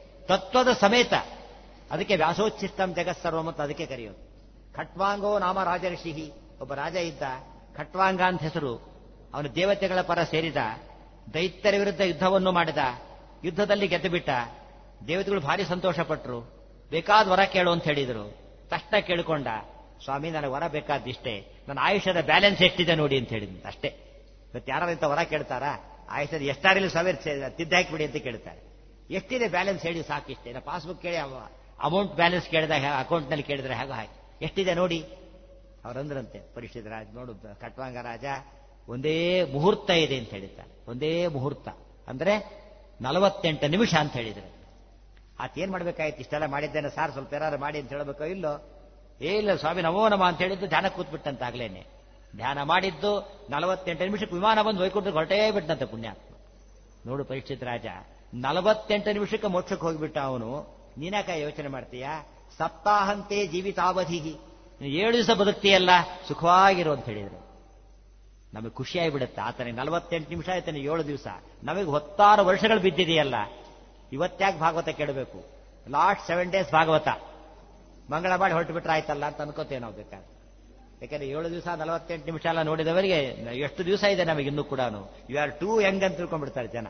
ತತ್ವದ ಸಮೇತ ಅದಕ್ಕೆ ವ್ಯಾಸೋಚ್ಛಿಷ್ಟಂ ಜಗತ್ಸರ್ವಂ ಅಂತ ಅದಕ್ಕೆ ಕರೆಯೋದು ಖಟ್ವಾಂಗೋ ನಾಮ ರಾಜ ಋಷಿ ಒಬ್ಬ ರಾಜ ಇದ್ದ ಖಟ್ವಾಂಗ ಅಂತ ಹೆಸರು ಅವನು ದೇವತೆಗಳ ಪರ ಸೇರಿದ ದೈತ್ಯರ ವಿರುದ್ಧ ಯುದ್ಧವನ್ನು ಮಾಡಿದ ಯುದ್ಧದಲ್ಲಿ ಗೆದ್ದು ಬಿಟ್ಟ ದೇವತೆಗಳು ಭಾರಿ ಸಂತೋಷ ಪಟ್ಟರು ಬೇಕಾದ ವರ ಕೇಳು ಅಂತ ಹೇಳಿದರು ತಕ್ಷಣ ಕೇಳಿಕೊಂಡ ಸ್ವಾಮಿ ನನಗೆ ವರ ಬೇಕಾದಿಷ್ಟೇ ನನ್ನ ಆಯುಷ್ಯದ ಬ್ಯಾಲೆನ್ಸ್ ಎಷ್ಟಿದೆ ನೋಡಿ ಅಂತ ಹೇಳಿದ್ ಅಷ್ಟೇ ಇವತ್ತು ಯಾರು ಇಂಥ ವರ ಕೇಳ್ತಾರಾ ಆಯುಷ್ಯದ ಎಷ್ಟಾರಿಲ್ಲ ಸಾವಿರ ತಿದ್ದ ಹಾಕಿಬಿಡಿ ಅಂತ ಕೇಳ್ತಾರೆ ಎಷ್ಟಿದೆ ಬ್ಯಾಲೆನ್ಸ್ ಹೇಳಿ ಸಾಕಿಷ್ಟೇ ನಾ ಪಾಸ್ಬುಕ್ ಕೇಳಿ ಅಮೌಂಟ್ ಬ್ಯಾಲೆನ್ಸ್ ಕೇಳಿದಾಗ ಅಕೌಂಟ್ನಲ್ಲಿ ಕೇಳಿದ್ರೆ ಹೇಗೋ ಹಾಕಿ ಎಷ್ಟಿದೆ ನೋಡಿ ಅವರಂದ್ರಂತೆ ಪರಿಷತ್ ರಾಜ ನೋಡು ಕಟ್ವಾಂಗ ರಾಜ ಒಂದೇ ಮುಹೂರ್ತ ಇದೆ ಅಂತ ಹೇಳಿದ್ದಾರೆ ಒಂದೇ ಮುಹೂರ್ತ ಅಂದ್ರೆ ನಲವತ್ತೆಂಟು ನಿಮಿಷ ಅಂತ ಹೇಳಿದ್ರೆ ಆತೇನ್ ಮಾಡ್ಬೇಕಾಯ್ತು ಇಷ್ಟೆಲ್ಲ ಮಾಡಿದ್ದೇನೆ ಸಾರ್ ಸ್ವಲ್ಪ ಏನಾರು ಮಾಡಿ ಅಂತ ಹೇಳ್ಬೇಕೋ ಇಲ್ಲೋ ಏ ಇಲ್ಲ ಸ್ವಾಮಿ ನಮೋ ನಮ ಅಂತ ಹೇಳಿದ್ದು ಧ್ಯಾನ ಕೂತ್ಬಿಟ್ಟಂತಾಗ್ಲೇನೆ ಧ್ಯಾನ ಮಾಡಿದ್ದು ನಲವತ್ತೆಂಟು ನಿಮಿಷಕ್ಕೆ ವಿಮಾನ ಬಂದು ಹೊಯ್ಕೊಂಡು ಹೊರಟೇ ಬಿಟ್ಟಂತೆ ಪುಣ್ಯಾತ್ಮ ನೋಡು ಪರೀಕ್ಷಿತ್ ರಾಜ ನಲವತ್ತೆಂಟು ನಿಮಿಷಕ್ಕೆ ಮೋಕ್ಷಕ್ಕೆ ಹೋಗಿಬಿಟ್ಟ ಅವನು ನೀನಾಕ ಯೋಚನೆ ಮಾಡ್ತೀಯಾ ಸಪ್ತಾಹಂತೆ ಜೀವಿತಾವಧಿ ಏಳು ದಿವಸ ಬದುಕ್ತಿಯಲ್ಲ ಸುಖವಾಗಿರು ಅಂತ ಹೇಳಿದ್ರು ನಮಗೆ ಖುಷಿಯಾಗಿಬಿಡುತ್ತೆ ಆತನಿಗೆ ನಲವತ್ತೆಂಟು ನಿಮಿಷ ಆಯ್ತಾನೆ ಏಳು ದಿವಸ ನಮಗೆ ಹೊತ್ತಾರು ವರ್ಷಗಳು ಬಿದ್ದಿದೆಯಲ್ಲ ಇವತ್ತ್ಯಾಕೆ ಭಾಗವತ ಕೇಳಬೇಕು ಲಾಸ್ಟ್ ಸೆವೆನ್ ಡೇಸ್ ಭಾಗವತ ಮಂಗಳ ಮಾಡಿ ಹೊರಟು ಬಿಟ್ರೆ ಆಯ್ತಲ್ಲ ಅಂತ ಅನ್ಕೋತೇವೆ ನಾವು ಬೇಕಾದ್ರೆ ಯಾಕಂದ್ರೆ ಏಳು ದಿವಸ ನಲವತ್ತೆಂಟು ನಿಮಿಷ ಎಲ್ಲ ನೋಡಿದವರಿಗೆ ಎಷ್ಟು ದಿವಸ ಇದೆ ನಮಗೆ ಇನ್ನೂ ಕೂಡ ಯು ಆರ್ ಟೂ ಯಂಗ್ ಅಂತ ತಿಳ್ಕೊಂಡ್ಬಿಡ್ತಾರೆ ಜನ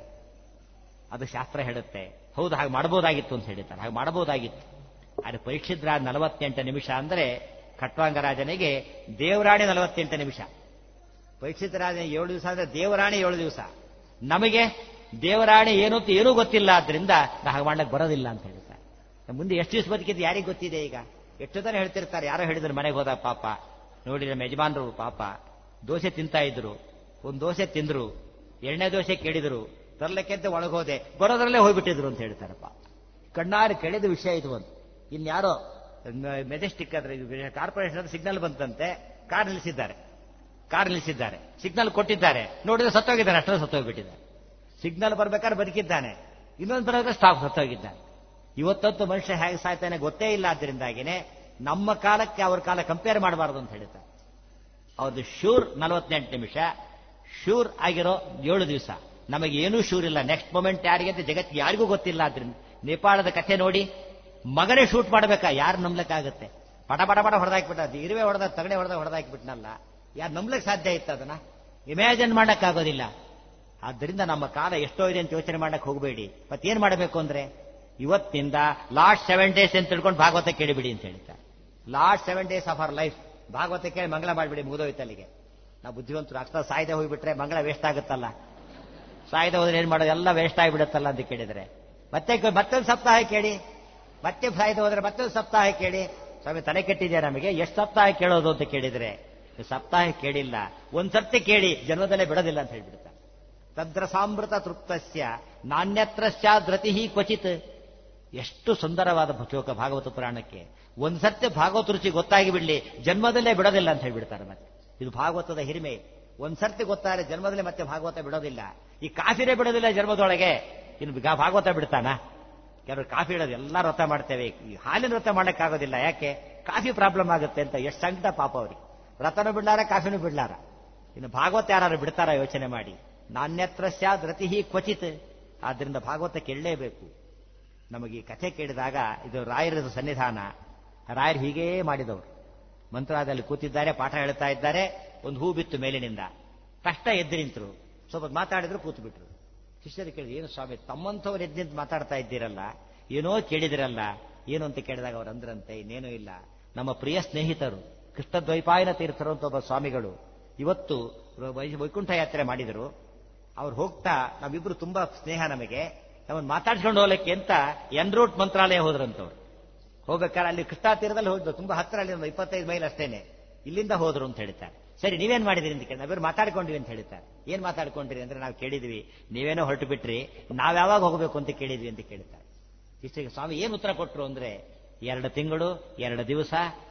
ಅದು ಶಾಸ್ತ್ರ ಹೇಳುತ್ತೆ ಹೌದು ಹಾಗೆ ಮಾಡಬಹುದಾಗಿತ್ತು ಅಂತ ಹೇಳಿದ್ದಾರೆ ಹಾಗೆ ಮಾಡಬಹುದಾಗಿತ್ತು ಆದರೆ ಪರೀಕ್ಷಿದ್ರ ನಲವತ್ತೆಂಟು ನಿಮಿಷ ಅಂದ್ರೆ ಖಟ್ವಾಂಗರಾಜನಿಗೆ ದೇವರಾಣಿ ನಲವತ್ತೆಂಟು ನಿಮಿಷ ಪರೀಕ್ಷಿತರಾಜ ಏಳು ದಿವಸ ಅಂದ್ರೆ ದೇವರಾಣಿ ಏಳು ದಿವಸ ನಮಗೆ ದೇವರಾಣಿ ಏನು ಅಂತ ಏನೂ ಗೊತ್ತಿಲ್ಲ ಆದ್ರಿಂದ ನಾ ಹಾಗೆ ಮಾಡ್ಲಿಕ್ಕೆ ಬರೋದಿಲ್ಲ ಅಂತ ಹೇಳ್ತಾರೆ ಮುಂದೆ ಎಷ್ಟು ದಿವಸ ಬದುಕಿದ್ದು ಯಾರಿಗೆ ಗೊತ್ತಿದೆ ಈಗ ಎಷ್ಟು ಜನ ಹೇಳ್ತಿರ್ತಾರೆ ಯಾರೋ ಹೇಳಿದ್ರು ಮನೆಗೆ ಹೋದ ಪಾಪ ನೋಡಿ ನಮ್ಮ ಯಜಮಾನರು ಪಾಪ ದೋಸೆ ತಿಂತಾ ಇದ್ರು ಒಂದು ದೋಸೆ ತಿಂದ್ರು ಎರಡನೇ ದೋಸೆ ಕೇಳಿದ್ರು ತರ್ಲಕ್ಕೆಂತ ಒಳಗೋದೆ ಬರೋದ್ರಲ್ಲೇ ಹೋಗ್ಬಿಟ್ಟಿದ್ರು ಅಂತ ಹೇಳ್ತಾರಪ್ಪ ಕಣ್ಣಾರು ಕೆಳೆದ ವಿಷಯ ಇದು ಒಂದು ಇನ್ಯಾರೋ ಮೆಜೆಸ್ಟಿಕ್ ಅದ್ರ ಕಾರ್ಪೊರೇಷನ್ ಸಿಗ್ನಲ್ ಬಂತಂತೆ ಕಾರ್ ನಿಲ್ಲಿಸಿದ್ದಾರೆ ಕಾರ್ ನಿಲ್ಲಿಸಿದ್ದಾರೆ ಸಿಗ್ನಲ್ ಕೊಟ್ಟಿದ್ದಾರೆ ನೋಡಿದ್ರೆ ಸತ್ತೋಗಿದ್ದಾರೆ ಅಷ್ಟರಲ್ಲಿ ಸತ್ತೋಗ್ಬಿಟ್ಟಿದ್ದಾರೆ ಸಿಗ್ನಲ್ ಬರ್ಬೇಕಾದ್ರೆ ಬದುಕಿದ್ದಾನೆ ಇನ್ನೊಂದು ಬರೋದ್ರೆ ಸ್ಟಾಪ್ ಸತ್ತೋಗಿದ್ದಾನೆ ಇವತ್ತಂತೂ ಮನುಷ್ಯ ಹೇಗೆ ಸಾಯ್ತಾನೆ ಗೊತ್ತೇ ಇಲ್ಲ ಆದ್ದರಿಂದಾಗಿನೇ ನಮ್ಮ ಕಾಲಕ್ಕೆ ಅವ್ರ ಕಾಲ ಕಂಪೇರ್ ಮಾಡಬಾರ್ದು ಅಂತ ಹೇಳ್ತಾರೆ ಅವ್ರದ್ದು ಶೂರ್ ನಲವತ್ತೆಂಟು ನಿಮಿಷ ಶೂರ್ ಆಗಿರೋ ಏಳು ದಿವಸ ನಮಗೆ ಏನೂ ಶೂರ್ ಇಲ್ಲ ನೆಕ್ಸ್ಟ್ ಮೊಮೆಂಟ್ ಯಾರಿಗೆ ಅಂತ ಜಗತ್ತಿಗೆ ಯಾರಿಗೂ ಗೊತ್ತಿಲ್ಲ ಆದ್ರಿಂದ ನೇಪಾಳದ ಕಥೆ ನೋಡಿ ಮಗನೇ ಶೂಟ್ ಮಾಡಬೇಕಾ ಯಾರು ನಂಬ್ಲಿಕ್ಕಾಗುತ್ತೆ ಪಟ ಪಟ ಪಟ ಹೊಡೆದಾಕ್ಬಿಟ್ಟ ಇರುವೆ ಹೊಡೆದ ತಗಡೆ ಹೊಡೆದ ಹೊಡೆದಾಕ್ಬಿಟ್ನಲ್ಲ ಯಾರು ನಂಬ್ಲಿಕ್ಕೆ ಸಾಧ್ಯ ಇತ್ತು ಅದನ್ನ ಇಮ್ಯಾಜಿನ್ ಮಾಡಕ್ಕಾಗೋದಿಲ್ಲ ಆದ್ದರಿಂದ ನಮ್ಮ ಕಾಲ ಎಷ್ಟೋ ಇದೆ ಅಂತ ಯೋಚನೆ ಮಾಡಕ್ ಹೋಗಬೇಡಿ ಮತ್ತೇನ್ ಮಾಡಬೇಕು ಅಂದ್ರೆ ಇವತ್ತಿಂದ ಲಾಸ್ಟ್ ಸೆವೆನ್ ಡೇಸ್ ಅಂತ ತಿಳ್ಕೊಂಡು ಭಾಗವತ ಕೇಳಿಬಿಡಿ ಅಂತ ಹೇಳ್ತಾರೆ last seven days of our life Bhagavata ಕೇಳಿ ಮಂಗಳ ಮಾಡಿಬಿಡಿ ಮುಗಿದೋಯ್ತು ಅಲ್ಲಿಗೆ ನಾವು ಬುದ್ಧಿವಂತರು ಅಕ್ಷರ ಸಾಯ್ದೆ ಹೋಗ್ಬಿಟ್ರೆ ಮಂಗಳ ವೇಸ್ಟ್ ಆಗುತ್ತಲ್ಲ ಸಾಯ್ದೆ ಹೋದ್ರೆ ಏನ್ ಮಾಡೋದು ಎಲ್ಲ ವೇಸ್ಟ್ ಆಗಿಬಿಡುತ್ತಲ್ಲ ಅಂತ ಕೇಳಿದ್ರೆ ಮತ್ತೆ ಮತ್ತೊಂದು ಸಪ್ತಾಹ ಕೇಳಿ ಮತ್ತೆ ಸಾಯ್ದೆ ಹೋದ್ರೆ ಮತ್ತೊಂದು ಸಪ್ತಾಹ ಕೇಳಿ ಸ್ವಾಮಿ ತಲೆ ಕೆಟ್ಟಿದೆ ನಮಗೆ ಎಷ್ಟು ಸಪ್ತಾಹ ಕೇಳೋದು ಅಂತ ಕೇಳಿದ್ರೆ ಸಪ್ತಾಹ ಕೇಳಿಲ್ಲ ಒಂದ್ ಸರ್ತಿ ಕೇಳಿ ಜನ್ಮದಲ್ಲೇ ಬಿಡೋದಿಲ್ಲ ಅಂತ ಹೇಳ್ಬಿಡ್ತಾರೆ ತದ್ರ ಸಾಮೃತ ತೃಪ್ತಸ್ಯ ನಾಣ್ಯತ್ರಶ್ಚ ಧೃತಿ ಕ್ವಚಿತ್ ಎಷ್ಟು ಸುಂದರವಾದ ಶ್ಲೋಕ ಭಾಗವತ ಪುರಾಣಕ್ಕೆ ಒಂದ್ ಸರ್ತಿ ಭಾಗವತ ರುಚಿ ಗೊತ್ತಾಗಿ ಬಿಡ್ಲಿ ಜನ್ಮದಲ್ಲೇ ಬಿಡೋದಿಲ್ಲ ಅಂತ ಹೇಳ್ಬಿಡ್ತಾರೆ ಮತ್ತೆ ಇದು ಭಾಗವತದ ಹಿರಿಮೆ ಒಂದ್ ಸರ್ತಿ ಗೊತ್ತಾರೆ ಜನ್ಮದಲ್ಲೇ ಮತ್ತೆ ಭಾಗವತ ಬಿಡೋದಿಲ್ಲ ಈ ಕಾಫಿನೇ ಬಿಡೋದಿಲ್ಲ ಜನ್ಮದೊಳಗೆ ಇನ್ನು ಭಾಗವತ ಬಿಡ್ತಾನ ಕೆಲವರು ಕಾಫಿ ಇಡೋದು ಎಲ್ಲ ವ್ರತ ಮಾಡ್ತೇವೆ ಈ ಹಾಲಿನ ವ್ರತ ಮಾಡಕ್ಕಾಗೋದಿಲ್ಲ ಯಾಕೆ ಕಾಫಿ ಪ್ರಾಬ್ಲಮ್ ಆಗುತ್ತೆ ಅಂತ ಎಷ್ಟು ಸಂಕಟ ಪಾಪ ಅವ್ರಿಗೆ ವ್ರತನೂ ಬಿಡ್ಲಾರ ಕಾಫಿನೂ ಬಿಡ್ಲಾರ ಇನ್ನು ಭಾಗವತ ಯಾರು ಬಿಡ್ತಾರ ಯೋಚನೆ ಮಾಡಿ ನಾಣ್ಯತ್ರ ಸ್ಯಾದ್ ರತಿ ಕ್ವಚಿತ್ ಆದ್ದರಿಂದ ಭಾಗವತ ಕೇಳಲೇಬೇಕು ನಮಗೆ ಈ ಕಥೆ ಕೇಳಿದಾಗ ಇದು ರಾಯರದ ಸನ್ನಿಧಾನ ರಾಯರು ಹೀಗೇ ಮಾಡಿದವರು ಮಂತ್ರಾದಲ್ಲಿ ಕೂತಿದ್ದಾರೆ ಪಾಠ ಹೇಳ್ತಾ ಇದ್ದಾರೆ ಒಂದು ಹೂ ಬಿತ್ತು ಮೇಲಿನಿಂದ ತಕ್ಷಣ ಎದ್ದು ನಿಂತರು ಸ್ವಲ್ಪ ಮಾತಾಡಿದ್ರು ಕೂತು ಬಿಟ್ರು ಶಿಷ್ಯರು ಕೇಳಿದ್ರು ಏನು ಸ್ವಾಮಿ ತಮ್ಮಂಥವ್ರು ಎದ್ದು ನಿಂತು ಮಾತಾಡ್ತಾ ಇದ್ದೀರಲ್ಲ ಏನೋ ಕೇಳಿದಿರಲ್ಲ ಏನು ಅಂತ ಕೇಳಿದಾಗ ಅವ್ರು ಅಂದ್ರಂತೆ ಇನ್ನೇನೂ ಇಲ್ಲ ನಮ್ಮ ಪ್ರಿಯ ಸ್ನೇಹಿತರು ಕೃಷ್ಣದ್ವೈಪಾಯನ ತೀರ್ಥರು ಅಂತ ಒಬ್ಬ ಸ್ವಾಮಿಗಳು ಇವತ್ತು ವೈ- ವೈಕುಂಠ ಯಾತ್ರೆ ಮಾಡಿದರು ಅವ್ರು ಹೋಗ್ತಾ ನಾವಿಬ್ರು ತುಂಬಾ ಸ್ನೇಹ ನಮಗೆ ನಮ್ಮನ್ನು ಮಾತಾಡ್ಸ್ಕೊಂಡು ಹೋಗ್ಲಿಕ್ಕೆ ಅಂತ ಎನ್ ರೂಟ್ ಮಂತ್ರಾಲಯ ಹೋದ್ರಂತವ್ರು ಹೋಗ್ಬೇಕಾದ್ರೆ ಅಲ್ಲಿ ಕೃಷ್ಣಾ ತೀರದಲ್ಲಿ ಹೋದ್ರು ತುಂಬಾ ಹತ್ರ ಅಲ್ಲಿ ಒಂದು ಇಪ್ಪತ್ತೈದು ಮೈಲ್ ಅಷ್ಟೇನೆ ಇಲ್ಲಿಂದ ಹೋದ್ರು ಅಂತ ಹೇಳ್ತಾರೆ ಸರಿ ನೀವೇನ್ ಮಾಡಿದಿರಿ ಅಂತ ಕೇಳಿ ನಾವಿಬ್ರು ಮಾತಾಡ್ಕೊಂಡಿವಿ ಅಂತ ಹೇಳ್ತಾರೆ ಏನ್ ಮಾತಾಡ್ಕೊಂಡ್ರಿ ಅಂದ್ರೆ ನಾವು ಕೇಳಿದ್ವಿ ನೀವೇನೋ ಹೊರಟು ಬಿಟ್ರಿ ನಾವ್ ಯಾವಾಗ ಹೋಗಬೇಕು ಅಂತ ಕೇಳಿದ್ವಿ ಅಂತ ಕೇಳ್ತಾರೆ ಇಷ್ಟಿಗೆ ಸ್ವಾಮಿ ಏನ್ ಉತ್ತರ ಕೊಟ್ರು ಅಂದ್ರೆ ಎರಡು ತಿಂಗಳು ಎರಡು ದಿವಸ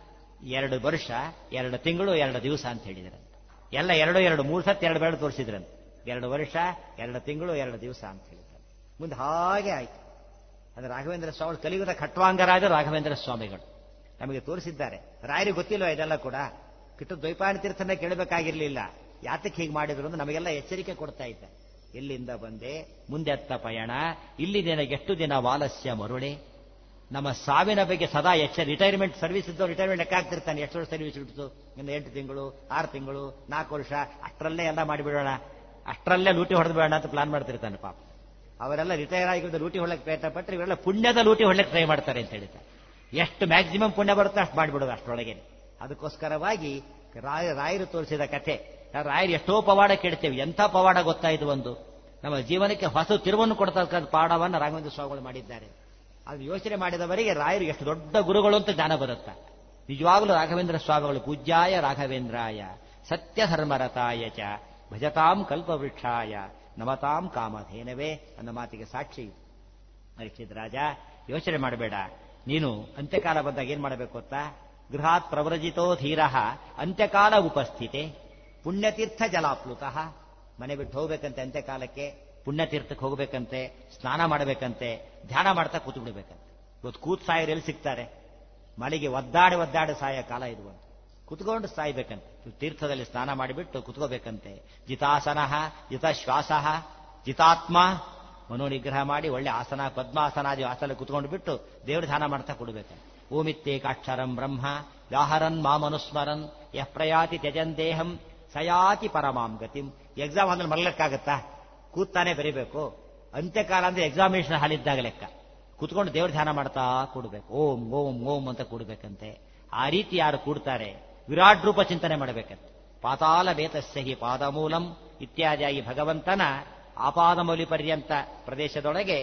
ಎರಡು ವರ್ಷ ಎರಡು ತಿಂಗಳು ಎರಡು ದಿವಸ ಅಂತ ಹೇಳಿದ್ರಂತೆ ಎಲ್ಲ ಎರಡು ಎರಡು ಮೂರು ಸತ್ ಎರಡು ಬೇಡ ತೋರಿಸಿದ್ರಂತೆ ಎರಡು ವರ್ಷ ಎರಡು ತಿಂಗಳು ಎರಡು ದಿವಸ ಅಂತ ಹೇಳಿದ್ದಾರೆ ಮುಂದೆ ಹಾಗೆ ಆಯ್ತು ಅಂದ್ರೆ ರಾಘವೇಂದ್ರ ಸ್ವಾಮಿ ಕಲಿಯುಗದ ಖಟ್ವಾಂಗರಾಜ ರಾಘವೇಂದ್ರ ಸ್ವಾಮಿಗಳು ನಮಗೆ ತೋರಿಸಿದ್ದಾರೆ ರಾಯರಿಗೆ ಗೊತ್ತಿಲ್ವ ಇದೆಲ್ಲ ಕೂಡ ಕಿಟ್ಟು ದ್ವೈಪಾಯನ ತೀರ್ಥನ ಕೇಳಬೇಕಾಗಿರ್ಲಿಲ್ಲ ಯಾತಕ್ಕೆ ಹೀಗೆ ಮಾಡಿದ್ರು ಅಂತ ನಮಗೆಲ್ಲ ಎಚ್ಚರಿಕೆ ಕೊಡ್ತಾ ಇದ್ದಾರೆ ಎಲ್ಲಿಂದ ಬಂದೆ ಮುಂದೆ ಅತ್ತ ಪಯಣ ಇಲ್ಲಿ ನಿನಗೆಷ್ಟು ದಿನ ವಾಲಸ್ಯ ಮರುಳೆ ನಮ್ಮ ಸಾವಿನ ಬಗ್ಗೆ ಸದಾ ಎಚ್ಚರ ರಿಟೈರ್ಮೆಂಟ್ ಸರ್ವಿಸ್ ಇದ್ದು ರಿಟೈರ್ಮೆಂಟ್ ಲೆಕ್ಕ ಆಗ್ತಿರ್ತಾನೆ ಎಷ್ಟು ವರ್ಷ ಸರ್ವಿಸ್ ಇಡ್ತು ಇನ್ನು ಎಂಟು ತಿಂಗಳು ಆರು ತಿಂಗಳು ನಾಲ್ಕು ವರ್ಷ ಅಷ್ಟರಲ್ಲೇ ಎಲ್ಲ ಮಾಡಿಬಿಡೋಣ ಅಷ್ಟರಲ್ಲೇ ಲೂಟಿ ಹೊಡೆದು ಬೇಡ ಅಂತ ಪ್ಲಾನ್ ಮಾಡ್ತಿರ್ತಾನೆ ಪಾಪ ಅವರೆಲ್ಲ ರಿಟೈರ್ ಆಗಿದ್ದು ಲೂಟಿ ಹೊಡ್ಲಿಕ್ಕೆ ಪ್ರಯತ್ನ ಪಟ್ಟರೆ ಇವರೆಲ್ಲ ಪುಣ್ಯದ ಲೂಟಿ ಹೊಡ್ಲಿಕ್ಕೆ ಟ್ರೈ ಮಾಡ್ತಾರೆ ಅಂತ ಹೇಳ್ತಾರೆ ಎಷ್ಟು ಮ್ಯಾಕ್ಸಿಮಮ್ ಪುಣ್ಯ ಬರುತ್ತೋ ಅಷ್ಟು ಮಾಡಿಬಿಡೋದು ಅಷ್ಟರೊಳಗೆ ಅದಕ್ಕೋಸ್ಕರವಾಗಿ ರಾಯ ರಾಯರು ತೋರಿಸಿದ ಕಥೆ ರಾಯರು ಎಷ್ಟೋ ಪವಾಡ ಕೇಳ್ತೇವೆ ಎಂಥ ಪವಾಡ ಗೊತ್ತಾಯಿತು ಒಂದು ನಮ್ಮ ಜೀವನಕ್ಕೆ ಹೊಸ ತಿರುವನ್ನು ಕೊಡ್ತಕ್ಕಂಥ ಪಾಠವನ್ನು ರಾಘವೇಂದ್ರ ಸ್ವಾಮಿಗಳು ಮಾಡಿದ್ದಾರೆ ಅದು ಯೋಚನೆ ಮಾಡಿದವರಿಗೆ ರಾಯರು ಎಷ್ಟು ದೊಡ್ಡ ಗುರುಗಳು ಅಂತ ಜ್ಞಾನ ಬರುತ್ತೆ ನಿಜವಾಗಲೂ ರಾಘವೇಂದ್ರ ಸ್ವಾಮಿಗಳು ಪೂಜ್ಯಾಯ ರಾಘವೇಂದ್ರಾಯ ಸತ್ಯ ಧರ್ಮರತಾಯ ಚ ಭಜತಾಂ ಕಲ್ಪವೃಕ್ಷಾಯ ನಮತಾಂ ಕಾಮಧೇನವೇ ಅನ್ನೋ ಮಾತಿಗೆ ಸಾಕ್ಷಿ ಇದು. ಪರೀಕ್ಷಿತ್ ರಾಜ ಯೋಚನೆ ಮಾಡಬೇಡ ನೀನು ಅಂತ್ಯಕಾಲ ಬಂದಾಗ ಏನ್ ಮಾಡಬೇಕು ಗೊತ್ತಾ ಗೃಹಾತ್ ಪ್ರವ್ರಜಿತೋ ಧೀರ ಅಂತ್ಯಕಾಲ ಉಪಸ್ಥಿತೆ ಪುಣ್ಯತೀರ್ಥ ಜಲಾಪ್ಲುತಃ ಮನೆ ಬಿಟ್ಟು ಹೋಗ್ಬೇಕಂತೆ ಅಂತ್ಯಕಾಲಕ್ಕೆ ಪುಣ್ಯತೀರ್ಥಕ್ಕೆ ಹೋಗ್ಬೇಕಂತೆ ಸ್ನಾನ ಮಾಡಬೇಕಂತೆ ಧ್ಯಾನ ಮಾಡ್ತಾ ಕೂತು ಬಿಡ್ಬೇಕಂತೆ ಇವತ್ತು ಕೂತ್ ಸಾಯರು ಎಲ್ಲಿ ಸಿಗ್ತಾರೆ ಮಳೆಗೆ ಒದ್ದಾಡಿ ಒದ್ದಾಡಿ ಸಾಯ ಕಾಲ ಇದು ಅಂತ ಕುತ್ಕೊಂಡು ಸಾಯ್ಬೇಕಂತೆ ತೀರ್ಥದಲ್ಲಿ ಸ್ನಾನ ಮಾಡಿಬಿಟ್ಟು ಕುತ್ಕೋಬೇಕಂತೆ ಜಿತಾಸನ ಜಿತಶ್ವಾಸ ಜಿತಾತ್ಮ ಮನೋನಿಗ್ರಹ ಮಾಡಿ ಒಳ್ಳೆ ಆಸನ ಪದ್ಮಾಸನಾದಿ ಆಸನ ಕುತ್ಕೊಂಡು ಬಿಟ್ಟು ದೇವ್ರ ಧ್ಯಾನ ಮಾಡ್ತಾ ಕೊಡ್ಬೇಕಂತೆ ಓಮಿತ್ತೇಕಾಕ್ಷರಂ ಬ್ರಹ್ಮ ವ್ಯಾಹರನ್ ಮಾಮನುಸ್ಮರನ್ ಯಃ ಪ್ರಯಾತಿ ತ್ಯಜನ್ ದೇಹಂ ಸಯಾತಿ ಪರಮಾಂ ಗತಿಂ ಎಕ್ಸಾಮ್ ಅಂದ್ರೆ ಮರಲಕ್ಕಾಗತ್ತಾ ಕೂತಾನೆ ಬರೀಬೇಕು ಅಂತ್ಯಕಾಲ ಅಂದ್ರೆ ಎಕ್ಸಾಮಿನೇಷನ್ ಹಾಲಿದ್ದಾಗ ಲೆಕ್ಕ ಕುತ್ಕೊಂಡು ದೇವ್ರ ಧ್ಯಾನ ಮಾಡ್ತಾ ಕೂಡ್ಬೇಕು ಓಂ ಓಂ ಓಂ ಅಂತ ಕೂಡ್ಬೇಕಂತೆ ಆ ರೀತಿ ಯಾರು ಕೂಡ್ತಾರೆ ವಿರಾಟ್ ರೂಪ ಚಿಂತನೆ ಮಾಡಬೇಕಂತೆ ಪಾತಾಳ ಬೇತಸ್ಯ ಹಿ ಪಾದಮೂಲಂ ಇತ್ಯಾದಿಯಾಗಿ ಭಗವಂತನ ಆಪಾದಮೌಲಿ ಪರ್ಯಂತ ಪ್ರದೇಶದೊಳಗೆ